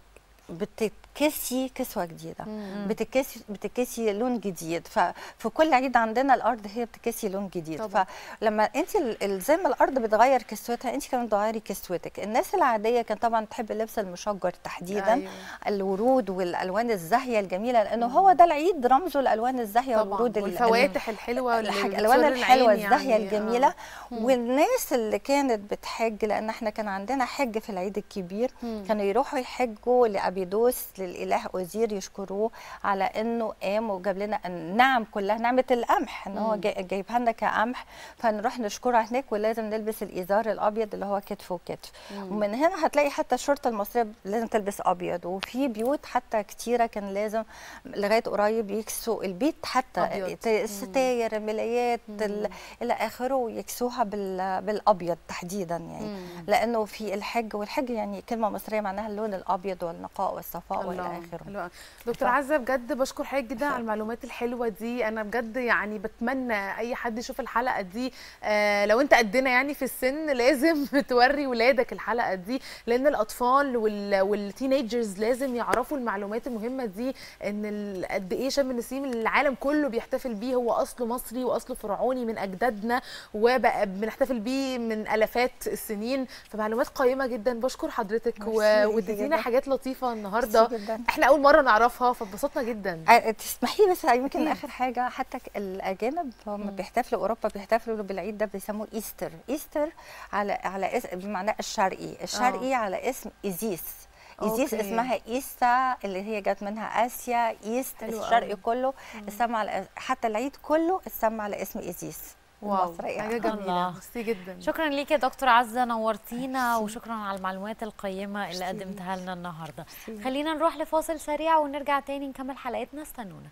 بتكسي كسوه جديده بتكسي بتكسي لون جديد ففي كل عيد عندنا الارض هي بتكسي لون جديد طبعاً. فلما انت ال- ال- زي ما الارض بتغير كسوتها انت كمان بتغيري كسوتك الناس العاديه كانت طبعا تحب اللبس المشجر تحديدا أيوة. الورود والالوان الزاهيه الجميله لانه هو ده العيد رمزه الالوان الزاهيه طبعا والورود ال- والفواتح الحلوه اللي الحاج- بتسر الالوان الحلوه العين الزاهيه يعني. الجميله آه. والناس اللي كانت بتحج لان احنا كان عندنا حج في العيد الكبير كانوا يروحوا يحجوا لابيدوس للاله اوزير يشكروه على انه قام وجاب لنا النعم كلها نعمه القمح ان هو جاي- جايبها لنا كقمح فنروح نشكره هناك ولازم نلبس الازار الابيض اللي هو كتف وكتف ومن هنا هتلاقي حتى الشرطه المصريه لازم تلبس ابيض وفي بيوت حتى كتيره كان لازم لغايه قريب يكسوا البيت حتى أبيض. ت- الستاير الملايات ال- الى اخره يكسوها بال- بالابيض تحديدا يعني لانه في الحج والحج يعني كلمه مصريه معناها اللون الابيض والنقاء والصفاء الله والى الله اخره حلو أوي. دكتور ف- عزه بجد بشكر حضرتك جدا على المعلومات الحلوه دي انا بجد يعني بتمنى اي حد يشوف الحلقه دي آه لو انت قدنا يعني في السن لازم توري ولادك الحلقه دي لان الاطفال وال والتينيجرز لازم يعرفوا المعلومات المهمه دي ان ال- قد ايه شم النسيم العالم كله بيحتفل بيه هو اصله مصري واصله فرعوني من اجدادنا وبقى بنحتفل بيه من الافات السنين فمعلومات قيمه جدا بشكر حضرتك و... ميرسي واديتينا جدا. حاجات لطيفه النهارده ميرسي جدا. احنا اول مره نعرفها فاتبسطنا جدا آه، تسمحي لي بس يمكن أكيد. اخر حاجه حتى ك- الاجانب هم بيحتفلوا اوروبا بيحتفلوا بالعيد ده بيسموه ايستر ايستر على على اسم بمعنى الشرقي الشرقي على اسم ايزيس ايزيس أوكي. اسمها ايستا اللي هي جت منها اسيا ايست حلو الشرقي قوي. كله اتسمى على حتى العيد كله اتسمى على اسم ايزيس واو المصرية. حاجه جميله الله. ميرسي جدا شكرا ليك يا دكتور عزه نورتينا وشكرا على المعلومات القيمه اللي ميرسي. قدمتها لنا النهارده خلينا نروح لفاصل سريع ونرجع تاني نكمل حلقتنا استنونا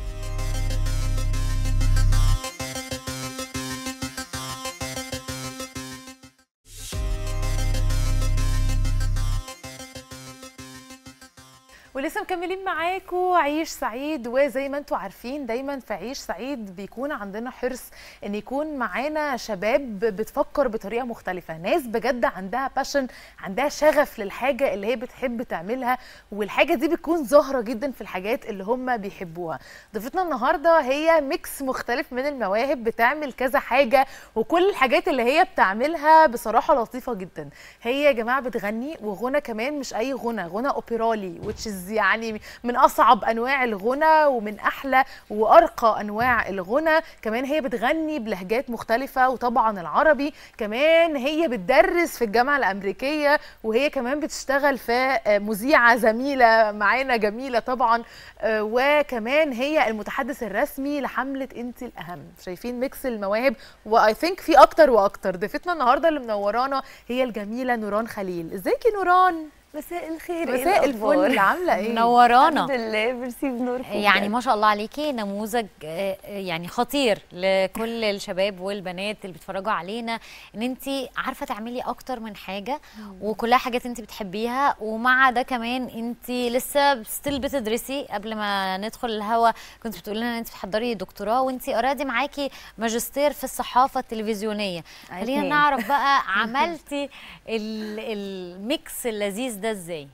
ولسه مكملين معاكم عيش سعيد وزي ما انتم عارفين دايما في عيش سعيد بيكون عندنا حرص ان يكون معانا شباب بتفكر بطريقه مختلفه ناس بجد عندها باشن عندها شغف للحاجه اللي هي بتحب تعملها والحاجه دي بتكون ظاهره جدا في الحاجات اللي هم بيحبوها ضيفتنا النهارده هي ميكس مختلف من المواهب بتعمل كذا حاجه وكل الحاجات اللي هي بتعملها بصراحه لطيفه جدا هي يا جماعه بتغني وغنى كمان مش اي غنى غنى اوبرالي which is يعني من اصعب انواع الغنى ومن احلى وارقى انواع الغنى كمان هي بتغني بلهجات مختلفه وطبعا العربي كمان هي بتدرس في الجامعه الامريكيه وهي كمان بتشتغل في آه، مذيعه زميله معانا جميله طبعا آه، وكمان هي المتحدث الرسمي لحمله انت الاهم شايفين ميكس المواهب واي ثينك في اكتر واكتر ضيفتنا النهارده اللي منورانا هي الجميله نوران خليل ازيك يا نوران مساء الخير إيه مساء الأخبار؟ الفل عامله ايه منورانا الحمد لله ميرسي بنوركم يعني ما شاء الله عليكي نموذج آه، آه، يعني خطير لكل الشباب والبنات اللي بيتفرجوا علينا ان انت عارفه تعملي اكتر من حاجه وكلها حاجات انت بتحبيها ومع ده كمان انت لسه ستيل بتدرسي قبل ما ندخل الهوا كنت بتقولي لنا ان انت بتحضري دكتوراه وانت اوريدي معاكي ماجستير في الصحافه التلفزيونيه خلينا اتنين. نعرف بقى عملتي ال- الميكس اللذيذ ده ازاي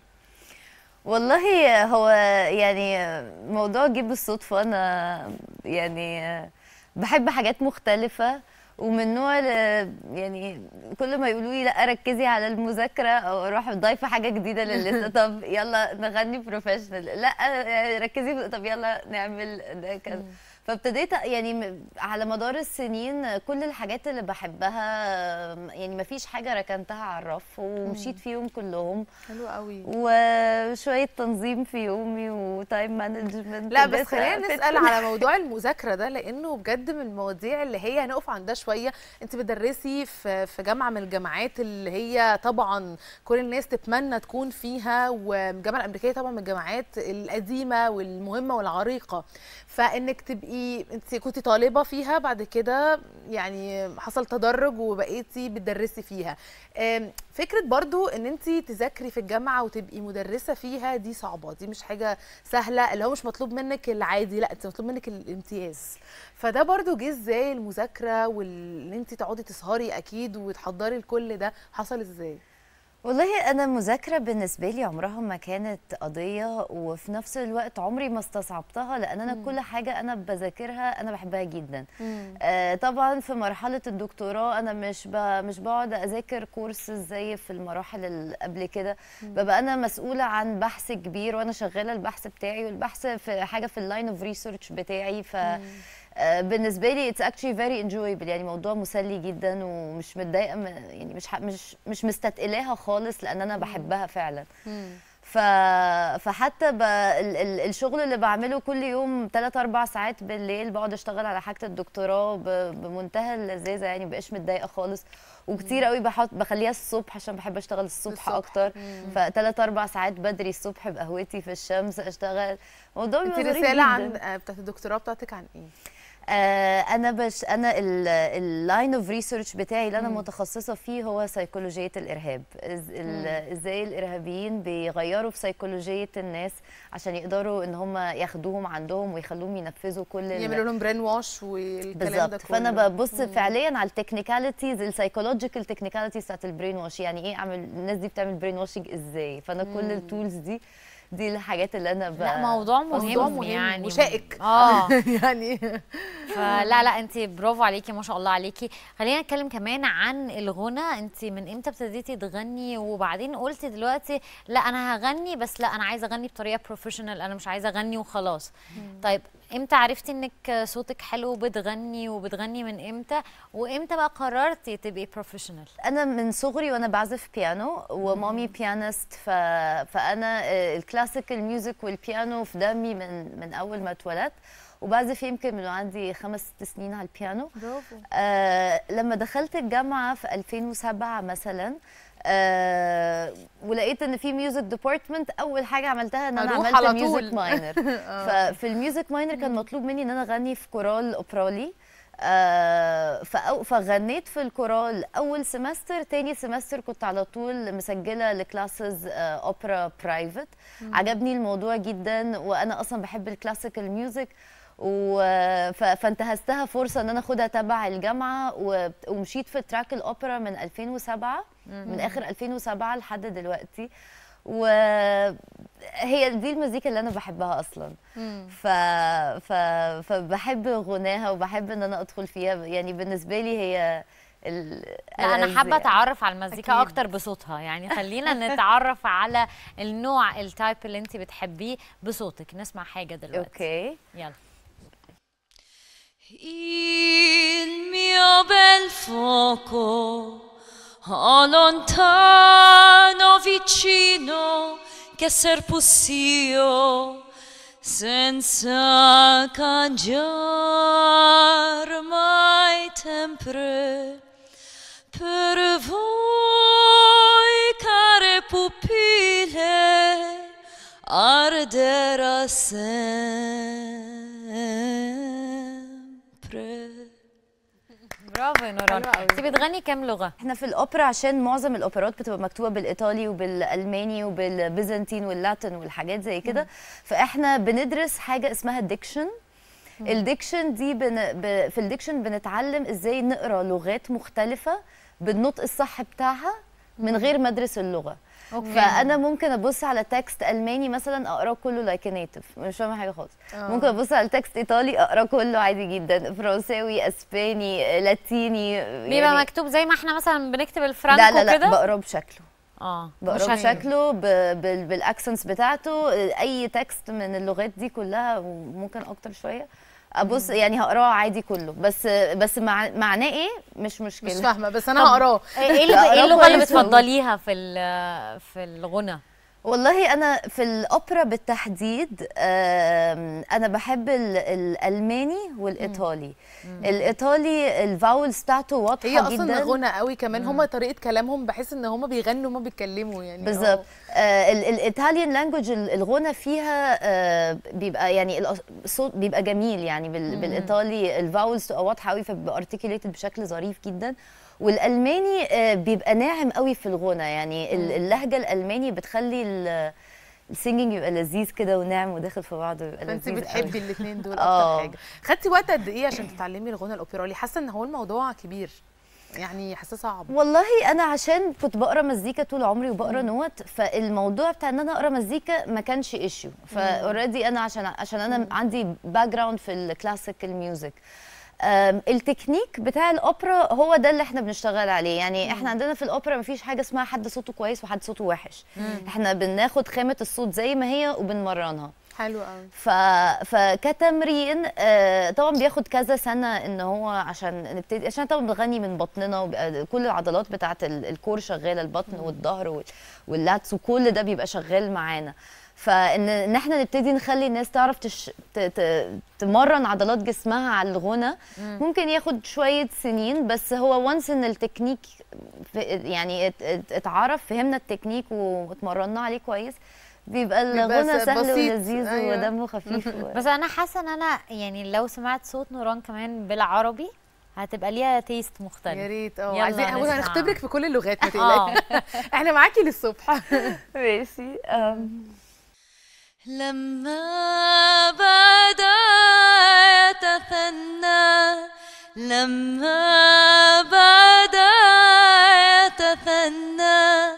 والله هو يعني موضوع جه بالصدفة أنا يعني بحب حاجات مختلفة ومن نوع ال- يعني كل ما يقولوا لي لا ركزي على المذاكرة أو أروح ضايفة حاجة جديدة للستة طب يلا نغني بروفيشنال لا ركزي في- طب يلا نعمل ده كذا فابتديت يعني م- على مدار السنين كل الحاجات اللي بحبها يعني ما فيش حاجة ركنتها على الرف ومشيت فيهم كلهم حلو قوي وشويه تنظيم في يومي وتايم مانجمنت لا بس خلينا نسال على موضوع المذاكره ده لانه بجد من المواضيع اللي هي هنقف عندها شويه انت بتدرسي في في جامعه من الجامعات اللي هي طبعا كل الناس تتمنى تكون فيها والجامعه الامريكيه طبعا من الجامعات القديمه والمهمه والعريقه فانك تبقي انت كنت طالبه فيها بعد كده يعني حصل تدرج وبقيتي بتدرسي فيها آم، فكره برضو ان انت تذاكري في الجامعه وتبقي مدرسه فيها دي صعبه دي مش حاجه سهله اللي هو مش مطلوب منك العادي لا انت مطلوب منك الامتياز فده برضو جه ازاي المذاكره وان انت تقعدي تسهري اكيد وتحضري لكل ده حصل ازاي والله انا المذاكره بالنسبه لي عمرها ما كانت قضيه وفي نفس الوقت عمري ما استصعبتها لان انا مم. كل حاجه انا بذاكرها انا بحبها جدا مم. آه طبعا في مرحله الدكتوراه انا مش ب... مش بقعد اذاكر كورسز زي في المراحل اللي قبل كده ببقى انا مسؤوله عن بحث كبير وانا شغاله البحث بتاعي والبحث في حاجه في اللاين اوف ريسيرش بتاعي ف آه، بالنسبه لي اتس اكشلي فيري انجويبل يعني موضوع مسلي جدا ومش متضايقه م- يعني مش ح- مش مش مستثقلاها خالص لان انا بحبها فعلا ف... فحتى ب... ال... ال... الشغل اللي بعمله كل يوم 3 4 ساعات بالليل بقعد اشتغل على حاجه الدكتوراه ب... بمنتهى اللذاذه يعني مبقاش متضايقه خالص وكتير قوي بحط بخليها الصبح عشان بحب اشتغل الصبح, الصبح. اكتر مم. فثلاث اربع ساعات بدري الصبح بقهوتي في الشمس اشتغل موضوع انت بيبقى ظريف رساله عن جداً. آه، بتاعت الدكتوراه بتاعتك عن ايه آه انا بش انا اللاين اوف ريسيرش بتاعي اللي انا متخصصه فيه هو سيكولوجيه الارهاب إز- ال- ازاي الارهابيين بيغيروا في سيكولوجيه الناس عشان يقدروا ان هم ياخدوهم عندهم ويخلوهم ينفذوا كل ال- يعملوا لهم برين واش والكلام ده بالظبط فانا كله. ببص مم. فعليا على التكنيكاليتيز السايكولوجيكال تكنيكاليتيز بتاعت البرين واش يعني ايه اعمل الناس دي بتعمل برين واشنج ازاي فانا كل مم. التولز دي دي الحاجات اللي انا ب... لا موضوع مهم, موضوع مهم يعني وشائك. اه يعني فلا لا انت برافو عليكي ما شاء الله عليكي خلينا نتكلم كمان عن الغنى انت من امتى ابتديتي تغني وبعدين قلتي دلوقتي لا انا هغني بس لا انا عايزه اغني بطريقه بروفيشنال انا مش عايزه اغني وخلاص طيب امتى عرفتي انك صوتك حلو وبتغني وبتغني من امتى وامتى بقى قررتي تبقي بروفيشنال انا من صغري وانا بعزف بيانو ومامي بيانست ف... فانا آه، الكلاسيكال ميوزك والبيانو في دمي من من اول ما اتولدت وبعزف يمكن من وعندي خمس ست سنين على البيانو برافو آه لما دخلت الجامعه في 2007 مثلا آه ولقيت ان في ميوزك ديبارتمنت اول حاجه عملتها ان انا هروح عملت على ميوزك طول. ماينر آه. ففي الميوزك ماينر كان مطلوب مني ان انا اغني في كورال اوبرالي آه فأو فغنيت في الكورال اول سمستر تاني سمستر كنت على طول مسجله لكلاسز آه اوبرا برايفت مم. عجبني الموضوع جدا وانا اصلا بحب الكلاسيكال ميوزك و... ف... فانتهزتها فرصه ان انا اخدها تبع الجامعه و... ومشيت في تراك الاوبرا من 2007 من مم. اخر 2007 لحد دلوقتي وهي دي المزيكا اللي انا بحبها اصلا ف... ف... فبحب غناها وبحب ان انا ادخل فيها يعني بالنسبه لي هي ال... لا انا حابه ألذ- اتعرف على المزيكا أكيد. اكتر بصوتها يعني خلينا نتعرف على النوع التايب اللي انت بتحبيه بصوتك نسمع حاجه دلوقتي اوكي يلا Il mio bel fuoco, oh lontano vicino, che ser possio, senza cangiar mai sempre. Per voi, care pupille, arderà sempre. برافو يا نوران انت بتغني كام لغه احنا في الاوبرا عشان معظم الاوبرات بتبقى مكتوبه بالايطالي وبالالماني وبالبيزنطين واللاتين والحاجات زي كده فاحنا بندرس حاجه اسمها ديكشن الديكشن دي بن... ب... في الديكشن بنتعلم ازاي نقرا لغات مختلفه بالنطق الصح بتاعها من غير ما ادرس اللغه أوكي. فانا ممكن ابص على تكست الماني مثلا اقراه كله لايك نيتف مش فاهمه حاجه خالص آه. ممكن ابص على تكست ايطالي اقراه كله عادي جدا فرنساوي اسباني لاتيني بيبقى مكتوب زي ما احنا مثلا بنكتب الفرانكو لا لا لا كده بقراه بشكله اه بقراه مش هت- بشكله ب- بال- بالاكسنتس بتاعته اي تكست من اللغات دي كلها وممكن اكتر شويه ابص يعني هقراه عادي كله بس بس مع معناه ايه مش مشكله مش فاهمه بس انا طب هقراه ايه اللي- هقراه ايه اللغه اللي كويس أوي. بتفضليها في ال- في الغنى والله انا في الاوبرا بالتحديد آم، انا بحب ال- الالماني والايطالي الايطالي الفاولز بتاعته واضحه هي جدا اصلا غنى قوي كمان هم طريقه كلامهم بحس ان هم بيغنوا هم بيتكلموا يعني بالظبط آه الايطاليان لانجوج الغنى فيها آه بيبقى يعني الأص- الصوت بيبقى جميل يعني بال مم. بالايطالي الفاولز تبقى واضحه قوي فبيبقى ارتكيوليتد بشكل ظريف جدا والالماني آه بيبقى ناعم قوي في الغنى يعني ال- مم. اللهجه الالماني بتخلي ال- السينجينج يبقى لذيذ كده وناعم وداخل في بعضه يبقى فانت لذيذ بتحبي قوي. الاثنين دول آه. اكتر حاجه خدتي وقت قد ايه عشان تتعلمي الغنى الاوبرالي حاسه ان هو الموضوع كبير يعني حاسه صعب والله انا عشان كنت بقرا مزيكا طول عمري وبقرا نوت فالموضوع بتاع ان انا اقرا مزيكا ما كانش ايشيو فاوريدي انا عشان عشان انا عندي باك جراوند في الكلاسيكال ميوزك أم، التكنيك بتاع الاوبرا هو ده اللي احنا بنشتغل عليه يعني احنا عندنا في الاوبرا مفيش حاجه اسمها حد صوته كويس وحد صوته وحش احنا بناخد خامه الصوت زي ما هي وبنمرنها حلو قوي ف... فكتمرين آه، طبعا بياخد كذا سنه ان هو عشان نبتدي عشان طبعا بنغني من بطننا وبيبقى كل العضلات بتاعه ال- الكور شغاله البطن والظهر وال- واللاتس وكل ده بيبقى شغال معانا فان ان احنا نبتدي نخلي الناس تعرف تش... ت... ت... تمرن عضلات جسمها على الغنى مم. ممكن ياخد شويه سنين بس هو وانس ان التكنيك في يعني ات... ات... اتعرف فهمنا التكنيك واتمرنا عليه كويس بيبقى بيبقى الغنى س- سهل بسيط. ولذيذ أيوة. ودمه خفيف و... بس انا حاسه ان انا يعني لو سمعت صوت نوران كمان بالعربي هتبقى ليها تيست مختلف يا ريت اه يلا عايزين بص نسمع. هنختبرك في كل اللغات ما آه. تقلقي احنا معاكي للصبح ماشي أم. لما بدا يتثنى لما بدا يتثنى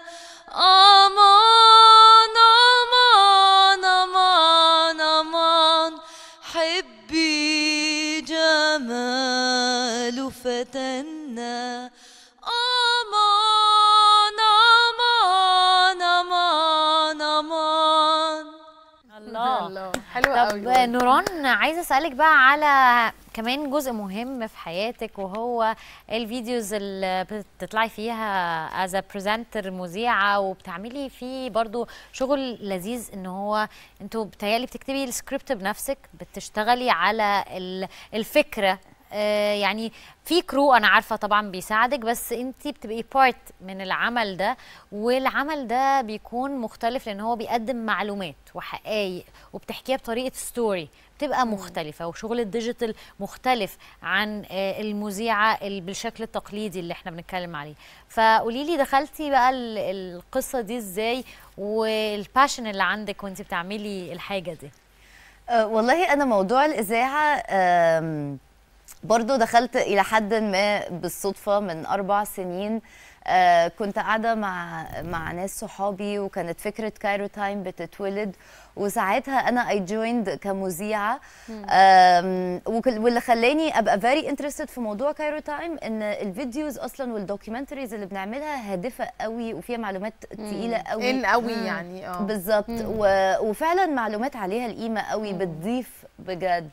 أمان أمان أمان أمان حبي جمال فتنا أمان أمان أمان أمان الله حلوه طب قوي نوران عايزه اسالك بقى على كمان جزء مهم في حياتك وهو الفيديوز اللي بتطلعي فيها از بريزنتر مذيعه وبتعملي فيه برضو شغل لذيذ ان هو انتوا بتهيألي بتكتبي السكريبت بنفسك بتشتغلي على ال- الفكره آه، يعني في كرو انا عارفه طبعا بيساعدك بس انت بتبقي بارت من العمل ده والعمل ده بيكون مختلف لان هو بيقدم معلومات وحقائق وبتحكيها بطريقه ستوري بتبقى مختلفه وشغل الديجيتال مختلف عن آه، المذيعه ال- بالشكل التقليدي اللي احنا بنتكلم عليه فقولي لي دخلتي بقى ال- القصه دي ازاي والباشن اللي عندك وانت بتعملي الحاجه دي أه، والله انا موضوع الاذاعه أم، برضو دخلت الى حد ما بالصدفه من اربع سنين آه كنت قاعده مع مع ناس صحابي وكانت فكره كايرو تايم بتتولد وساعتها انا اي جويند كمذيعه آم، وكل- واللي خلاني ابقى فيري انترستد في موضوع كايرو تايم ان الفيديوز اصلا والدوكيومنتريز اللي بنعملها هادفه قوي وفيها معلومات تقيله قوي ان قوي مم. يعني اه بالظبط و... وفعلا معلومات عليها القيمه قوي بتضيف بجد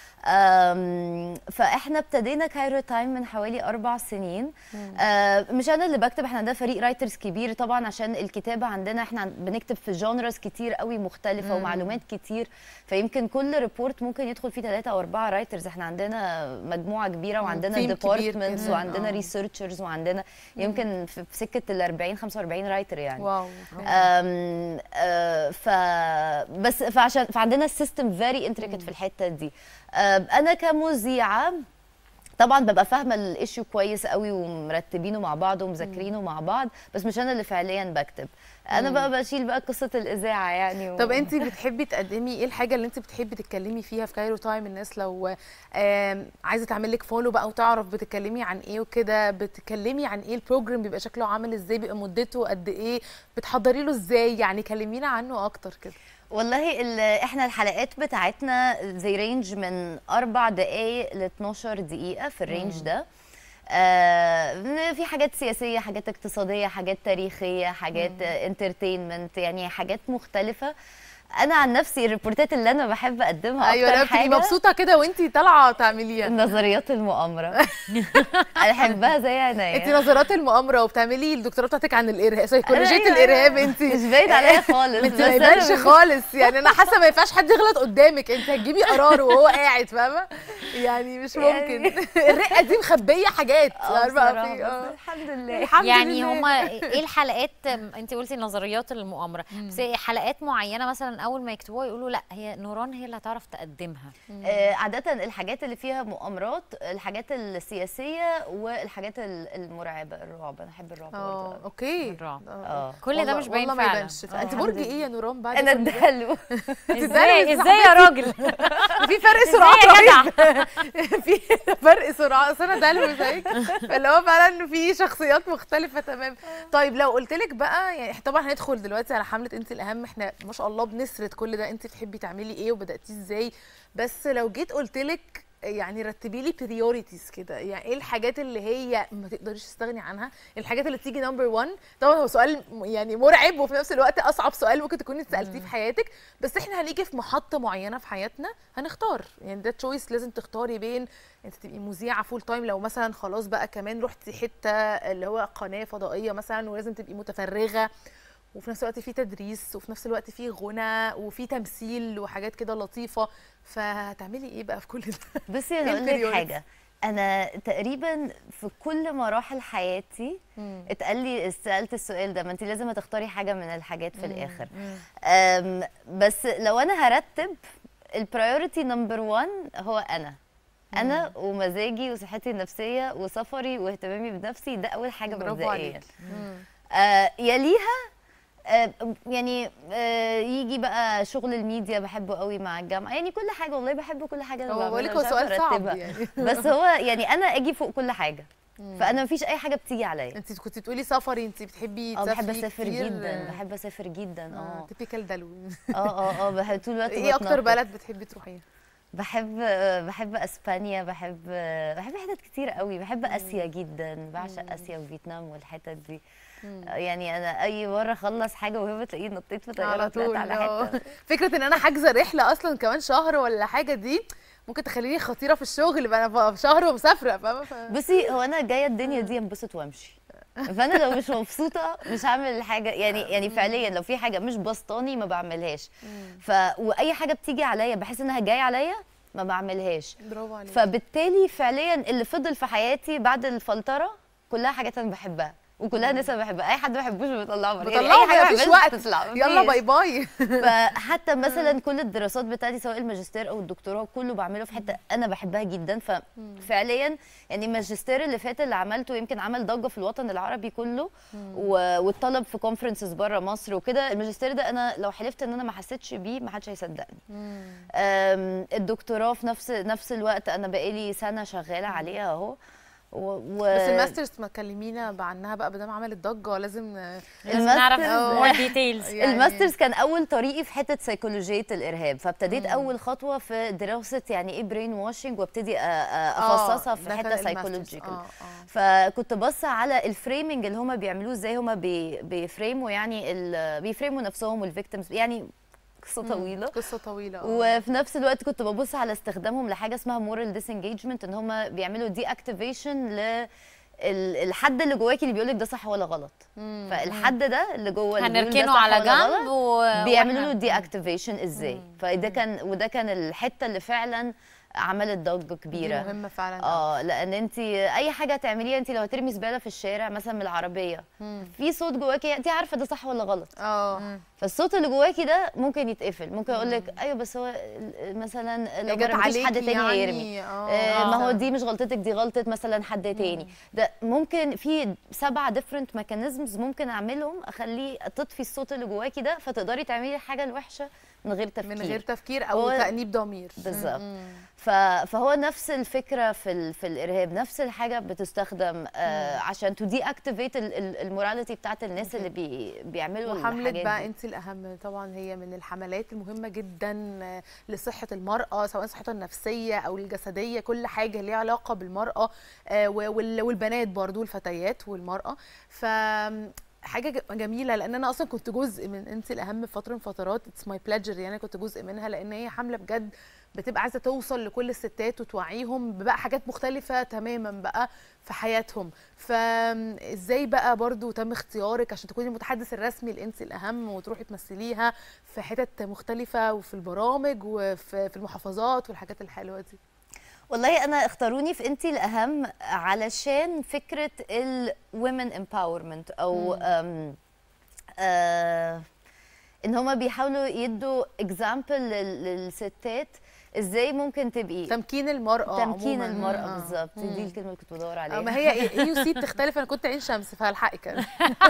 أم، فاحنا ابتدينا كايرو تايم من حوالي اربع سنين أه، مش انا اللي بكتب احنا عندنا فريق رايترز كبير طبعا عشان الكتابه عندنا احنا عن- بنكتب في جونرز كتير قوي مختلفه مم. ومعلومات كتير فيمكن كل ريبورت ممكن يدخل فيه ثلاثه او اربعه رايترز احنا عندنا مجموعه كبيره وعندنا team كبير ديبارتمنتس كده. وعندنا آه. ريسيرشرز وعندنا يمكن في في سكه ال 40 45 رايتر يعني واو أم، آه، ف بس فعشان فعندنا السيستم فيري انتريكت في الحته دي آه، انا كمذيعه طبعا ببقى فاهمه الايشيو كويس قوي ومرتبينه مع بعض ومذاكرينه مع بعض بس مش انا اللي فعليا بكتب انا مم. بقى بشيل بقى قصه الاذاعه يعني و... طب انت بتحبي تقدمي ايه الحاجه اللي انت بتحبي تتكلمي فيها في كايرو تايم الناس لو آم، عايزه تعمل لك فولو بقى وتعرف بتتكلمي عن ايه وكده بتتكلمي عن ايه البروجرام بيبقى شكله عامل ازاي بيبقى مدته قد ايه بتحضري له ازاي يعني كلمينا عنه اكتر كده والله ال- احنا الحلقات بتاعتنا زي رينج من اربع دقائق ل 12 دقيقه في الرينج مم. ده آه في حاجات سياسيه حاجات اقتصاديه حاجات تاريخيه حاجات انترتينمنت يعني حاجات مختلفه انا عن نفسي الريبورتات اللي انا بحب اقدمها ايوه اكتر لا بتبقي حاجه مبسوطه كده وانت طالعه تعمليها نظريات المؤامره انا بحبها زي عينيا انت نظريات المؤامره وبتعملي الدكتوراه بتاعتك عن الارهاب سيكولوجيه أيوة، الارهاب أيوة. انت مش باين عليا خالص، انت بس ما أنا يبانش مش- خالص يعني انا حاسه ما ينفعش حد يغلط قدامك انت هتجيبي قرار وهو قاعد فاهمه يعني مش يعني- ممكن الرقه دي مخبيه حاجات اه عارفه بصراحة، في بس اه الحمد لله الحمد يعني لله. هما ايه الحلقات انت قلتي نظريات المؤامره بس إيه حلقات معينه مثلا اول ما يكتبوها يقولوا لا هي نوران هي اللي هتعرف تقدمها آه، عادة الحاجات اللي فيها مؤامرات الحاجات السياسية والحاجات ال- المرعبة الرعب أنا أحب الرعب اه برضه اوكي الرعب. اه كل ده والله- مش باين والله ما فعلا. يبانش آه. انت برج ايه يا نوران بعد أنا كل ده؟ الدلو ازاي ازاي يا راجل في فرق إزاي سرعات يا رهيب في فرق سرعات اصل انا دلو زيك فاللي هو فعلا في شخصيات مختلفه تمام طيب لو قلت لك بقى يعني طبعا هندخل دلوقتي على حمله انت الاهم احنا ما شاء الله بنسرد كل ده انت بتحبي تعملي ايه وبداتيه ازاي بس لو جيت قلت لك يعني رتبي لي بريوريتيز كده يعني ايه الحاجات اللي هي ما تقدريش تستغني عنها الحاجات اللي تيجي نمبر 1 طبعا هو سؤال م- يعني مرعب وفي نفس الوقت اصعب سؤال ممكن تكوني اتسالتيه في حياتك بس احنا هنيجي في محطه معينه في حياتنا هنختار يعني ده تشويس لازم تختاري بين انت تبقي مذيعه فول تايم لو مثلا خلاص بقى كمان رحتي حته اللي هو قناه فضائيه مثلا ولازم تبقي متفرغه وفي نفس الوقت في تدريس وفي نفس الوقت في غنى وفي تمثيل وحاجات كده لطيفه فهتعملي ايه بقى في كل ده بصي إيه أنا أقول لك البريوريتي؟ حاجة انا تقريبا في كل مراحل حياتي اتقال لي سالت السؤال ده ما انت لازم تختاري حاجه من الحاجات في الاخر أم، بس لو انا هرتب البرايورتي نمبر 1 هو انا انا ومزاجي وصحتي النفسيه وسفري واهتمامي بنفسي ده اول حاجه برافو مبدئيا عليك آه يليها آه يعني آه يجي بقى شغل الميديا بحبه قوي مع الجامعه يعني كل حاجه والله بحب كل حاجه انا هو بقول بعملها، لك مش هو عارفة سؤال صعب أرتبها. يعني بس هو يعني انا اجي فوق كل حاجه فانا مفيش اي حاجه بتيجي عليا انت كنت بتقولي سفري انت بتحبي اه بحب تسافري اسافر كتير. جدا بحب اسافر جدا اه تيبيكال دلو اه اه اه بحب طول الوقت ايه اكتر بتنطط. بلد بتحبي تروحيها بحب بحب اسبانيا بحب بحب حتت كتير قوي بحب اسيا جدا بعشق اسيا وفيتنام والحتت دي يعني انا اي مره اخلص حاجه وهي بتلاقيني نطيت في طياره على طلعت طول على آه. حته فكره ان انا حاجزه رحله اصلا كمان شهر ولا حاجه دي ممكن تخليني خطيره في الشغل بقى انا في شهر ومسافره فاهمه ف- بصي هو انا جايه الدنيا دي انبسط وامشي فانا لو مش مبسوطه مش هعمل الحاجه يعني يعني فعليا لو في حاجه مش بسطاني ما بعملهاش ف واي حاجه بتيجي عليا بحس انها جايه عليا ما بعملهاش برافو عليك فبالتالي فعليا اللي فضل في حياتي بعد الفلتره كلها حاجات انا بحبها وكلها ناس انا بحبها اي حد ما بحبوش بطلعه بره يعني بطلعه اي حاجه مفيش بحبهاش وقت بتطلع يلا مفيش. باي باي فحتى مثلا كل الدراسات بتاعتي سواء الماجستير او الدكتوراه كله بعمله في حته انا بحبها جدا ففعليا يعني الماجستير اللي فات اللي عملته يمكن عمل ضجه في الوطن العربي كله و- واتطلب في كونفرنسز بره مصر وكده الماجستير ده انا لو حلفت ان انا ما حسيتش بيه ما حدش هيصدقني أم، الدكتوراه في نفس نفس الوقت انا بقالي سنه شغاله عليها اهو و... و... بس الماسترز ما تكلمينا عنها بقى بدل عملت ضجه لازم لازم نعرف الماسترز- more details يعني- الماسترز كان اول طريقي في حته سيكولوجيه الارهاب فابتديت اول خطوه في دراسه يعني ايه برين واشنج وابتدي أ- أ- افصصها آه، في ده كان حته الماسترز. سايكولوجيكال آه، فكنت بص على الفريمنج اللي هم بيعملوه ازاي هم بي بيفريموا يعني ال- بيفريموا نفسهم والفيكتيمز يعني قصه طويله قصه طويله آه. وفي نفس الوقت كنت ببص على استخدامهم لحاجه اسمها مورال ديسنجيجمنت ان هم بيعملوا دي اكتيفيشن ل ال- الحد اللي جواكي اللي بيقول لك ده صح ولا غلط فالحد ده اللي جوه اللي بيقول ده هنركنه صح على ولا جنب غلط، و- بيعملوا وإحنا- له دي اكتيفيشن ازاي فده كان وده كان الحته اللي فعلا عملت ضجه دي كبيره مهمه فعلا اه لان انت اي حاجه هتعمليها انت لو هترمي زباله في الشارع مثلا من العربيه في صوت جواكي انت عارفه ده صح ولا غلط اه فالصوت اللي جواكي ده ممكن يتقفل ممكن اقول لك ايوه بس هو ال- مثلا لو جت ما رميتيش حد عليكي تاني يعني، هيرمي آه. آه ما هو آه. دي مش غلطتك دي غلطه مثلا حد تاني ده ممكن في سبعة ديفرنت ميكانيزمز ممكن اعملهم اخليه تطفي الصوت اللي جواكي ده فتقدري تعملي الحاجه الوحشه من غير تفكير من غير تفكير او هو- تانيب ضمير بالظبط ف- فهو نفس الفكره في ال... في الارهاب نفس الحاجه بتستخدم آه عشان تو دي اكتيفيت الموراليتي بتاعت الناس اللي بي... بيعملوا وحملة الحاجات بقى دي. انت الاهم طبعا هي من الحملات المهمه جدا آه، لصحه المراه سواء صحتها النفسيه او الجسديه كل حاجه ليها علاقه بالمراه آه، و- وال- والبنات برضو الفتيات والمراه ف حاجه ج- جميله لان انا اصلا كنت جزء من انت الاهم في فتره من فترات اتس ماي بليجر يعني كنت جزء منها لان هي حمله بجد بتبقى عايزه توصل لكل الستات وتوعيهم بقى حاجات مختلفه تماما بقى في حياتهم فازاي بقى برضو تم اختيارك عشان تكوني المتحدث الرسمي لانت الاهم وتروحي تمثليها في حتت مختلفه وفي البرامج وفي في المحافظات والحاجات الحلوه دي والله انا اختاروني في انتي الاهم علشان فكره الومن امباورمنت او أم آه ان هما بيحاولوا يدوا اكزامبل للستات ازاي ممكن تبقي تمكين المراه تمكين عموماً. المراه آه. بالظبط مم. دي الكلمه اللي كنت بدور عليها آه، ما هي اي يو سي بتختلف انا كنت عين شمس فهلحقك أنا.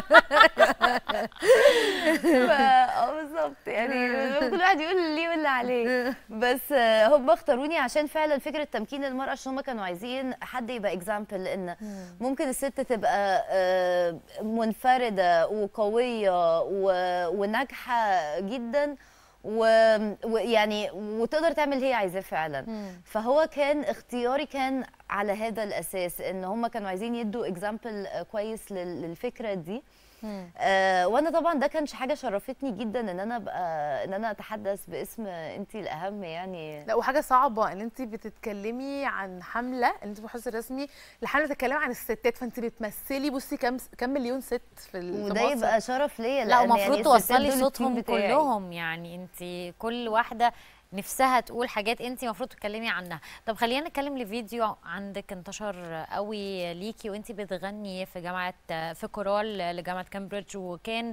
ف- اه بالظبط يعني كل واحد يقول اللي ليه واللي عليه بس آه، هم اختاروني عشان فعلا فكره تمكين المراه عشان هم كانوا عايزين حد يبقى اكزامبل لان ممكن الست تبقى آه، منفرده وقويه و- وناجحه جدا و- ويعني وتقدر تعمل اللي هي عايزاه فعلا فهو كان اختياري كان على هذا الاساس ان هم كانوا عايزين يدوا اكزامبل كويس لل- للفكره دي آه وانا طبعا ده كانش حاجه شرفتني جدا ان انا ابقى ان انا اتحدث باسم انتي الاهم يعني لا وحاجه صعبه ان انت بتتكلمي عن حمله ان انت محدث رسمي لحمله بتتكلمي عن الستات فانت بتمثلي بصي كام كام مليون ست في ال- في وده مصر. يبقى شرف ليا لا لأن ومفروض يعني الستات توصلي دول صوتهم التيم بتاعي. كلهم يعني انت كل واحده نفسها تقول حاجات انت المفروض تتكلمي عنها طب خلينا نتكلم لفيديو عندك انتشر قوي ليكي وانت بتغني في جامعه في كورال لجامعه كامبريدج وكان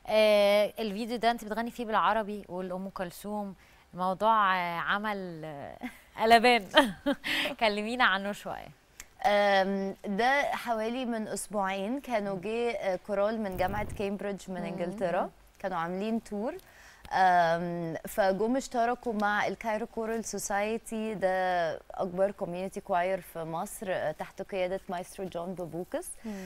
آه الفيديو ده انت بتغني فيه بالعربي والام كلثوم الموضوع آه، عمل آه، قلبان كلمينا عنه شويه أم، ده حوالي من اسبوعين كانوا جه آه، كورال من جامعه كامبريدج من انجلترا كانوا عاملين تور أم، فجم اشتركوا مع الكايرو كورال سوسايتي ده اكبر كوميونتي كواير في مصر آه، تحت قياده مايسترو جون بابوكس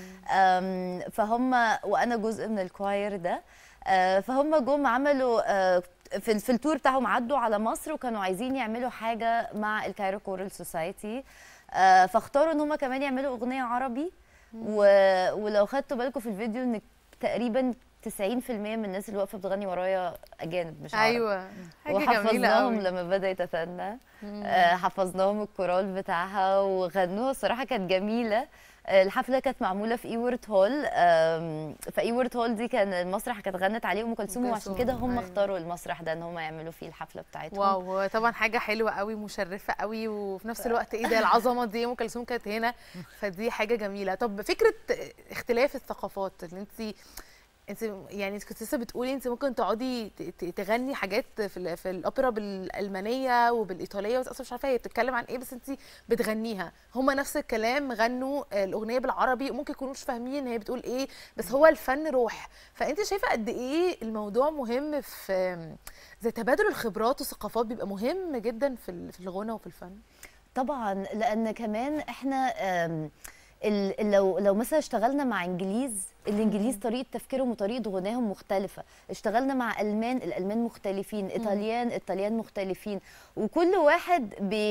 أم، فهم وانا جزء من الكواير ده آه، فهم جم عملوا آه، في في التور بتاعهم عدوا على مصر وكانوا عايزين يعملوا حاجه مع الكايرو كورال سوسايتي آه، فاختاروا ان هم كمان يعملوا اغنيه عربي و... ولو خدتوا بالكم في الفيديو ان تقريبا 90% من الناس اللي واقفه بتغني ورايا اجانب مش عرب ايوه حاجه جميله وحفظناهم قوي لما بدا يتثنى آه، حفظناهم الكورال بتاعها وغنوها الصراحه كانت جميله آه، الحفله كانت معموله في ايورت هول آم، فايورت هول دي كان المسرح كانت غنت عليه ام كلثوم أم وعشان كلثوم، كده هم أيوة. اختاروا المسرح ده ان هم يعملوا فيه الحفله بتاعتهم واو طبعا حاجه حلوه قوي مشرفه قوي وفي نفس الوقت ايه ده العظمه دي ام كلثوم كانت هنا فدي حاجه جميله طب فكره اختلاف الثقافات اللي انت انت يعني انت كنت لسه بتقولي انت ممكن تقعدي ت- ت- تغني حاجات في ال- في الاوبرا بالالمانيه وبالايطاليه بس اصلا مش عارفه هي بتتكلم عن ايه بس انت بتغنيها هما نفس الكلام غنوا الاغنيه بالعربي ممكن يكونوش فاهمين هي بتقول ايه بس هو الفن روح فانت شايفه قد ايه الموضوع مهم في زي تبادل الخبرات والثقافات بيبقى مهم جدا في ال- في الغنى وفي الفن طبعا لان كمان احنا آم، ال- ال- لو لو مثلا اشتغلنا مع انجليز الانجليز طريقه تفكيرهم وطريقه غناهم مختلفه اشتغلنا مع المان الالمان مختلفين ايطاليان ايطاليان مختلفين وكل واحد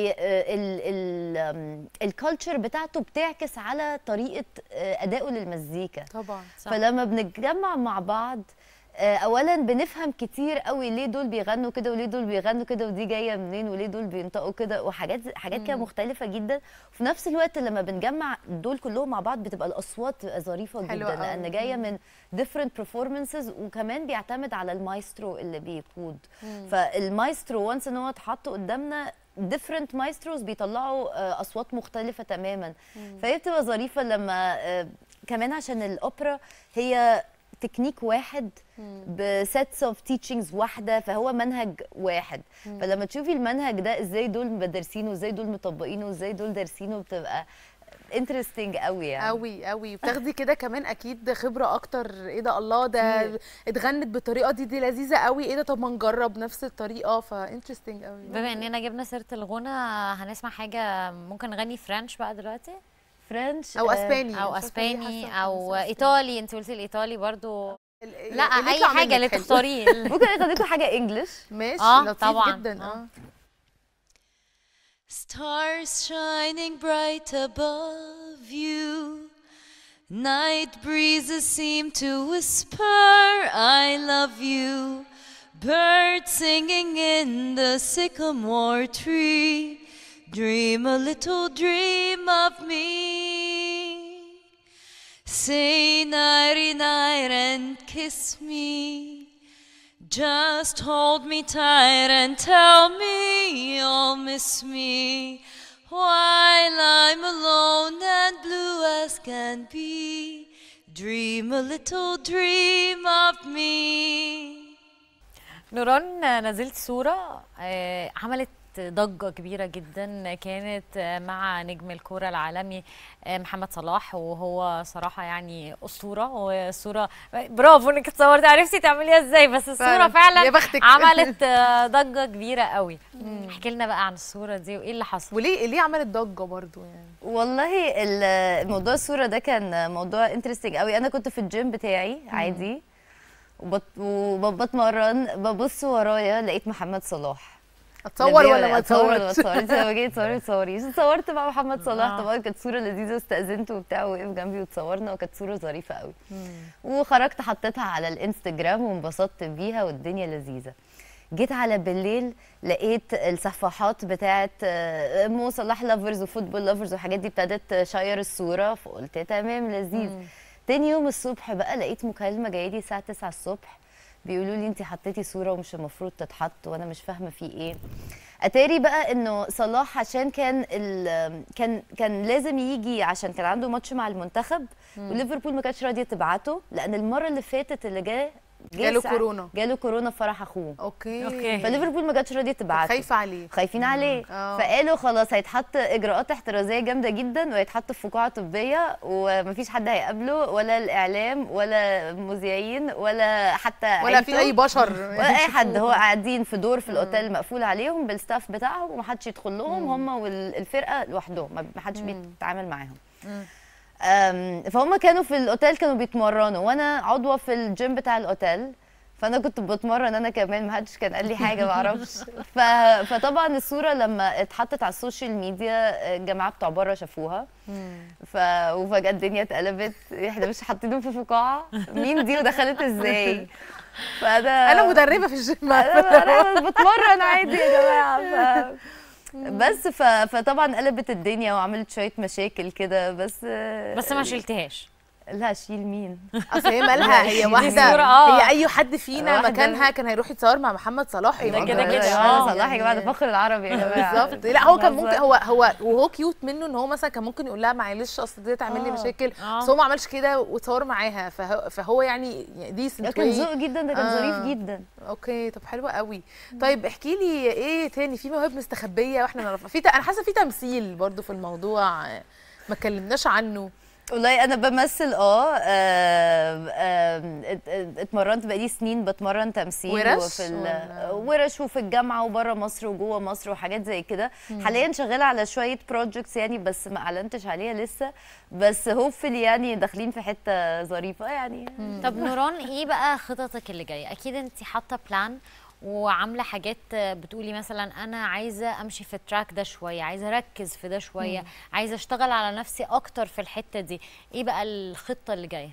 الكالتشر بتاعته بتعكس على طريقه آه، ادائه للمزيكا طبعا صح. فلما بنتجمع مع بعض آه، اولا بنفهم كتير قوي ليه دول بيغنوا كده وليه دول بيغنوا كده ودي جايه منين وليه دول بينطقوا كده وحاجات حاجات كده مختلفه جدا وفي نفس الوقت لما بنجمع دول كلهم مع بعض بتبقى الاصوات بتبقى ظريفه حلوة جدا قوي. لان جايه من different performances وكمان بيعتمد على المايسترو اللي بيقود فالمايسترو وانس ان هو اتحط قدامنا different maestros بيطلعوا آه، اصوات مختلفه تماما فهي بتبقى ظريفه لما آه، كمان عشان الاوبرا هي تكنيك واحد بسيتس اوف تيتشنجز واحده فهو منهج واحد فلما تشوفي المنهج ده ازاي دول مدرسينه وازاي دول مطبقينه وازاي دول دارسينه بتبقى انترستنج قوي يعني قوي قوي بتاخدي كده كمان اكيد خبره اكتر ايه ده الله ده كتير. اتغنت بالطريقه دي دي لذيذه قوي ايه ده طب ما نجرب نفس الطريقه فانترستنج قوي بما اننا جبنا سيره الغنى هنسمع حاجه ممكن نغني فرنش بقى دلوقتي فرنش او آه، اسباني او مش عارفة ليه اسباني حاسة او حاسة ايطالي انت قلتي الايطالي برضو ال- لا اللي اي يطلع حاجه منك اللي حلو. تختاريه ممكن اخدكم حاجه انجلش ماشي آه، لطيف طبعاً. جدا آه. اه Stars shining bright above you. Night breezes seem to whisper, I love you. Birds singing in the sycamore tree. Dream a little dream of me. Say nighty night and kiss me. Just hold me tight and tell me you'll miss me while I'm alone and blue as can be. Dream a little dream of me. نوران نزلت صورة آه، عملت ضجة كبيرة جدا كانت آه، مع نجم الكرة العالمي آه، محمد صلاح وهو صراحة يعني أسطورة والصورة برافو انك اتصورتي عرفتي تعمليها ازاي بس الصورة فعلاً. فعلا يا بختك. عملت آه، ضجة كبيرة قوي احكي لنا بقى عن الصورة دي وايه اللي حصل وليه ليه عملت ضجه برضو يعني والله ال- موضوع الصوره ده كان موضوع انترستنج قوي انا كنت في الجيم بتاعي عادي وبت- وبتمرن ببص ورايا لقيت محمد صلاح اتصور ده ولا ما اتصور ولا ما اتصورش اتصورش لما جيت تصوري تصوري اتصورت مع محمد صلاح آه. طبعا كانت صوره لذيذه واستاذنت وبتاع وقف جنبي وتصورنا وكانت صوره ظريفه قوي وخرجت حطيتها على الانستجرام وانبسطت بيها والدنيا لذيذه جيت على بالليل لقيت الصفحات بتاعت آه، مو صلاح لافرز وفوتبول لافرز والحاجات دي ابتدت شير الصوره فقلت تمام لذيذ تاني يوم الصبح بقى لقيت مكالمه جايه لي الساعه 9 الصبح بيقولوا لي انت حطيتي صوره ومش المفروض تتحط وانا مش فاهمه في ايه اتاري بقى انه صلاح عشان كان ال- كان كان لازم يجي عشان كان عنده ماتش مع المنتخب مم. وليفربول ما كانتش راضيه تبعته لان المره اللي فاتت اللي جه جه جاله ساعة- كورونا. جاله كورونا في فرح اخوه اوكي أوكي. فليفربول ما كانتش راضيه تبعته خايفه عليه خايفين عليه آه. فقالوا خلاص هيتحط اجراءات احترازيه جامده جدا وهيتحط في فقاعه طبيه ومفيش حد هيقابله ولا الاعلام ولا مذيعين ولا حتى ولا في عيلته، اي بشر ولا اي حد هو قاعدين في دور في الاوتيل مقفول عليهم بالستاف بتاعهم ومحدش يدخل لهم هم والفرقه لوحدهم ما- محدش بيتعامل معاهم أم، فهم كانوا في الاوتيل كانوا بيتمرنوا وانا عضوه في الجيم بتاع الاوتيل فانا كنت بتمرن انا كمان ما حدش كان قال لي حاجه ما اعرفش ف... فطبعا الصوره لما اتحطت على السوشيال ميديا الجماعه بتوع بره شافوها ف... وفجاه الدنيا اتقلبت احنا مش حاطينهم في فقاعه مين دي ودخلت ازاي فانا انا مدربه في الجيم انا أنا بتمرن عادي يا جماعه ف... بس ف... فطبعا قلبت الدنيا وعملت شويه مشاكل كده بس بس ما شلتهاش لا شيل مين اصل هي مالها هي دي واحده صورة، آه. هي اي حد فينا واحدة. مكانها كان هيروح يتصور مع محمد صلاح ده يبقى كده ده- كده، يا آه. جماعه صلاح يا جماعه ده فخر العربي يا جماعه بالظبط لا هو كان بهزر. ممكن هو هو وهو كيوت منه ان هو مثلا كان ممكن يقول لها معلش اصل دي تعمل لي آه. مشاكل آه. بس هو ما عملش كده وتصور معاها فهو, فهو يعني دي ده كان ذوق جدا ده كان ظريف جدا اوكي طب حلوه قوي طيب احكي لي ايه تاني في مواهب مستخبيه واحنا نعرفها في ت- انا حاسه في تمثيل برضو في الموضوع آه، ما اتكلمناش عنه والله انا بمثل اه آم، آم، ات- ات- اتمرنت بقالي سنين بتمرن تمثيل ورش وفي ال- ولا؟ ورش وفي الجامعه وبره مصر وجوه مصر وحاجات زي كده حاليا شغاله على شويه بروجكتس يعني بس ما اعلنتش عليها لسه بس هوبفلي يعني داخلين في حته ظريفه يعني طب نوران ايه بقى خططك اللي جايه اكيد انت حاطه بلان وعامله حاجات بتقولي مثلا انا عايزه امشي في التراك ده شويه عايزه اركز في ده شويه عايزه اشتغل على نفسي اكتر في الحته دي ايه بقى الخطه اللي جايه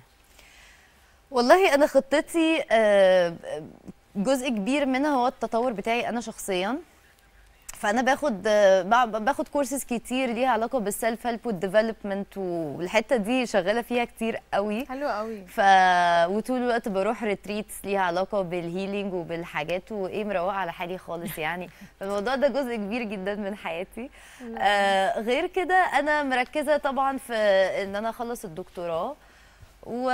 والله انا خطتي آه، جزء كبير منها هو التطور بتاعي انا شخصيا فانا باخد آه، بع- باخد كورسز كتير ليها علاقه بالسيلف هيلب والديفلوبمنت والحته دي شغاله فيها كتير قوي حلو قوي ف وطول الوقت بروح ريتريتس ليها علاقه بالهيلينج وبالحاجات وايه مروقه على حالي خالص يعني فالموضوع ده جزء كبير جدا من حياتي آه غير كده انا مركزه طبعا في ان انا اخلص الدكتوراه و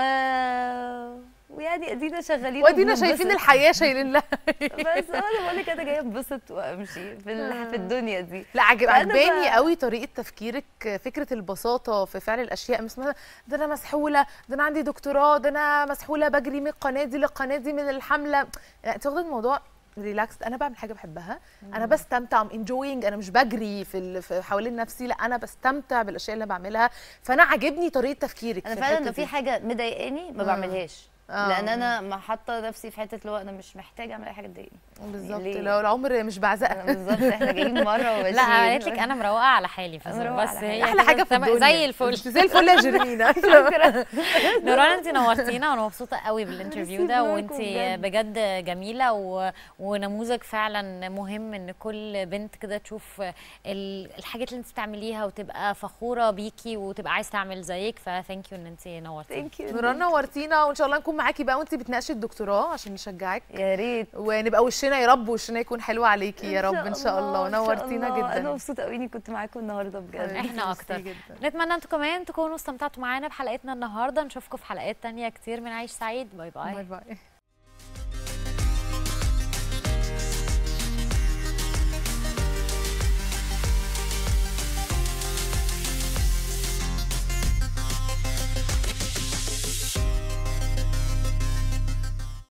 ويعني ادينا شغالين وادينا وبننبسط. شايفين الحياه شايلين لها بس انا بقول لك انا جايه انبسط وامشي في ال- في الدنيا دي لا عجب فأنا عجباني بقى- قوي طريقه تفكيرك فكره البساطه في فعل الاشياء مش مثلا ده انا مسحوله ده انا عندي دكتوراه ده انا مسحوله بجري من القناه دي للقناه دي من الحمله لا انت واخده الموضوع ريلاكس انا بعمل حاجه بحبها انا بستمتع ام انجوينج انا مش بجري في, ال- في حوالين نفسي لا انا بستمتع بالاشياء اللي أنا بعملها فانا عاجبني طريقه تفكيرك انا في فعلا الحتة لو في دي. حاجه مضايقاني ما آه. بعملهاش آه. لان انا ما حاطه نفسي في حته اللي هو انا مش محتاجه اعمل اي حاجه تضايقني بالظبط ليه؟ لو العمر مش بعزقه بالظبط احنا جايين مره وماشيين لا قالت لك انا مروقه على حالي في مروقة بس على هي حالي. احلى كده حاجه في تمام- الدنيا زي الفل زي الفل يا جيرمينا نوران انت نورتينا وانا مبسوطه قوي بالانترفيو ده ميرسي وانت بجد. بجد جميله و... ونموذج فعلا مهم ان كل بنت كده تشوف ال- الحاجات اللي انت بتعمليها وتبقى فخوره بيكي وتبقى عايزه تعمل زيك فثانك يو ان انت نورتينا ثانك يو نوران نورتينا وان شاء الله نكون معاكي بقى وانت بتناقشي الدكتوراه عشان نشجعك يا ريت ونبقى وشنا يا رب وشنا يكون حلو عليكي يا رب ان شاء الله إن شاء ونورتينا الله. انا جدا مبسوطه قوي اني كنت معاكم النهارده بجد احنا ميرسي اكتر جدا. نتمنى انتوا كمان تكونوا استمتعتوا معانا بحلقتنا النهارده نشوفكم في حلقات تانية كتير من عيش سعيد باي باي باي باي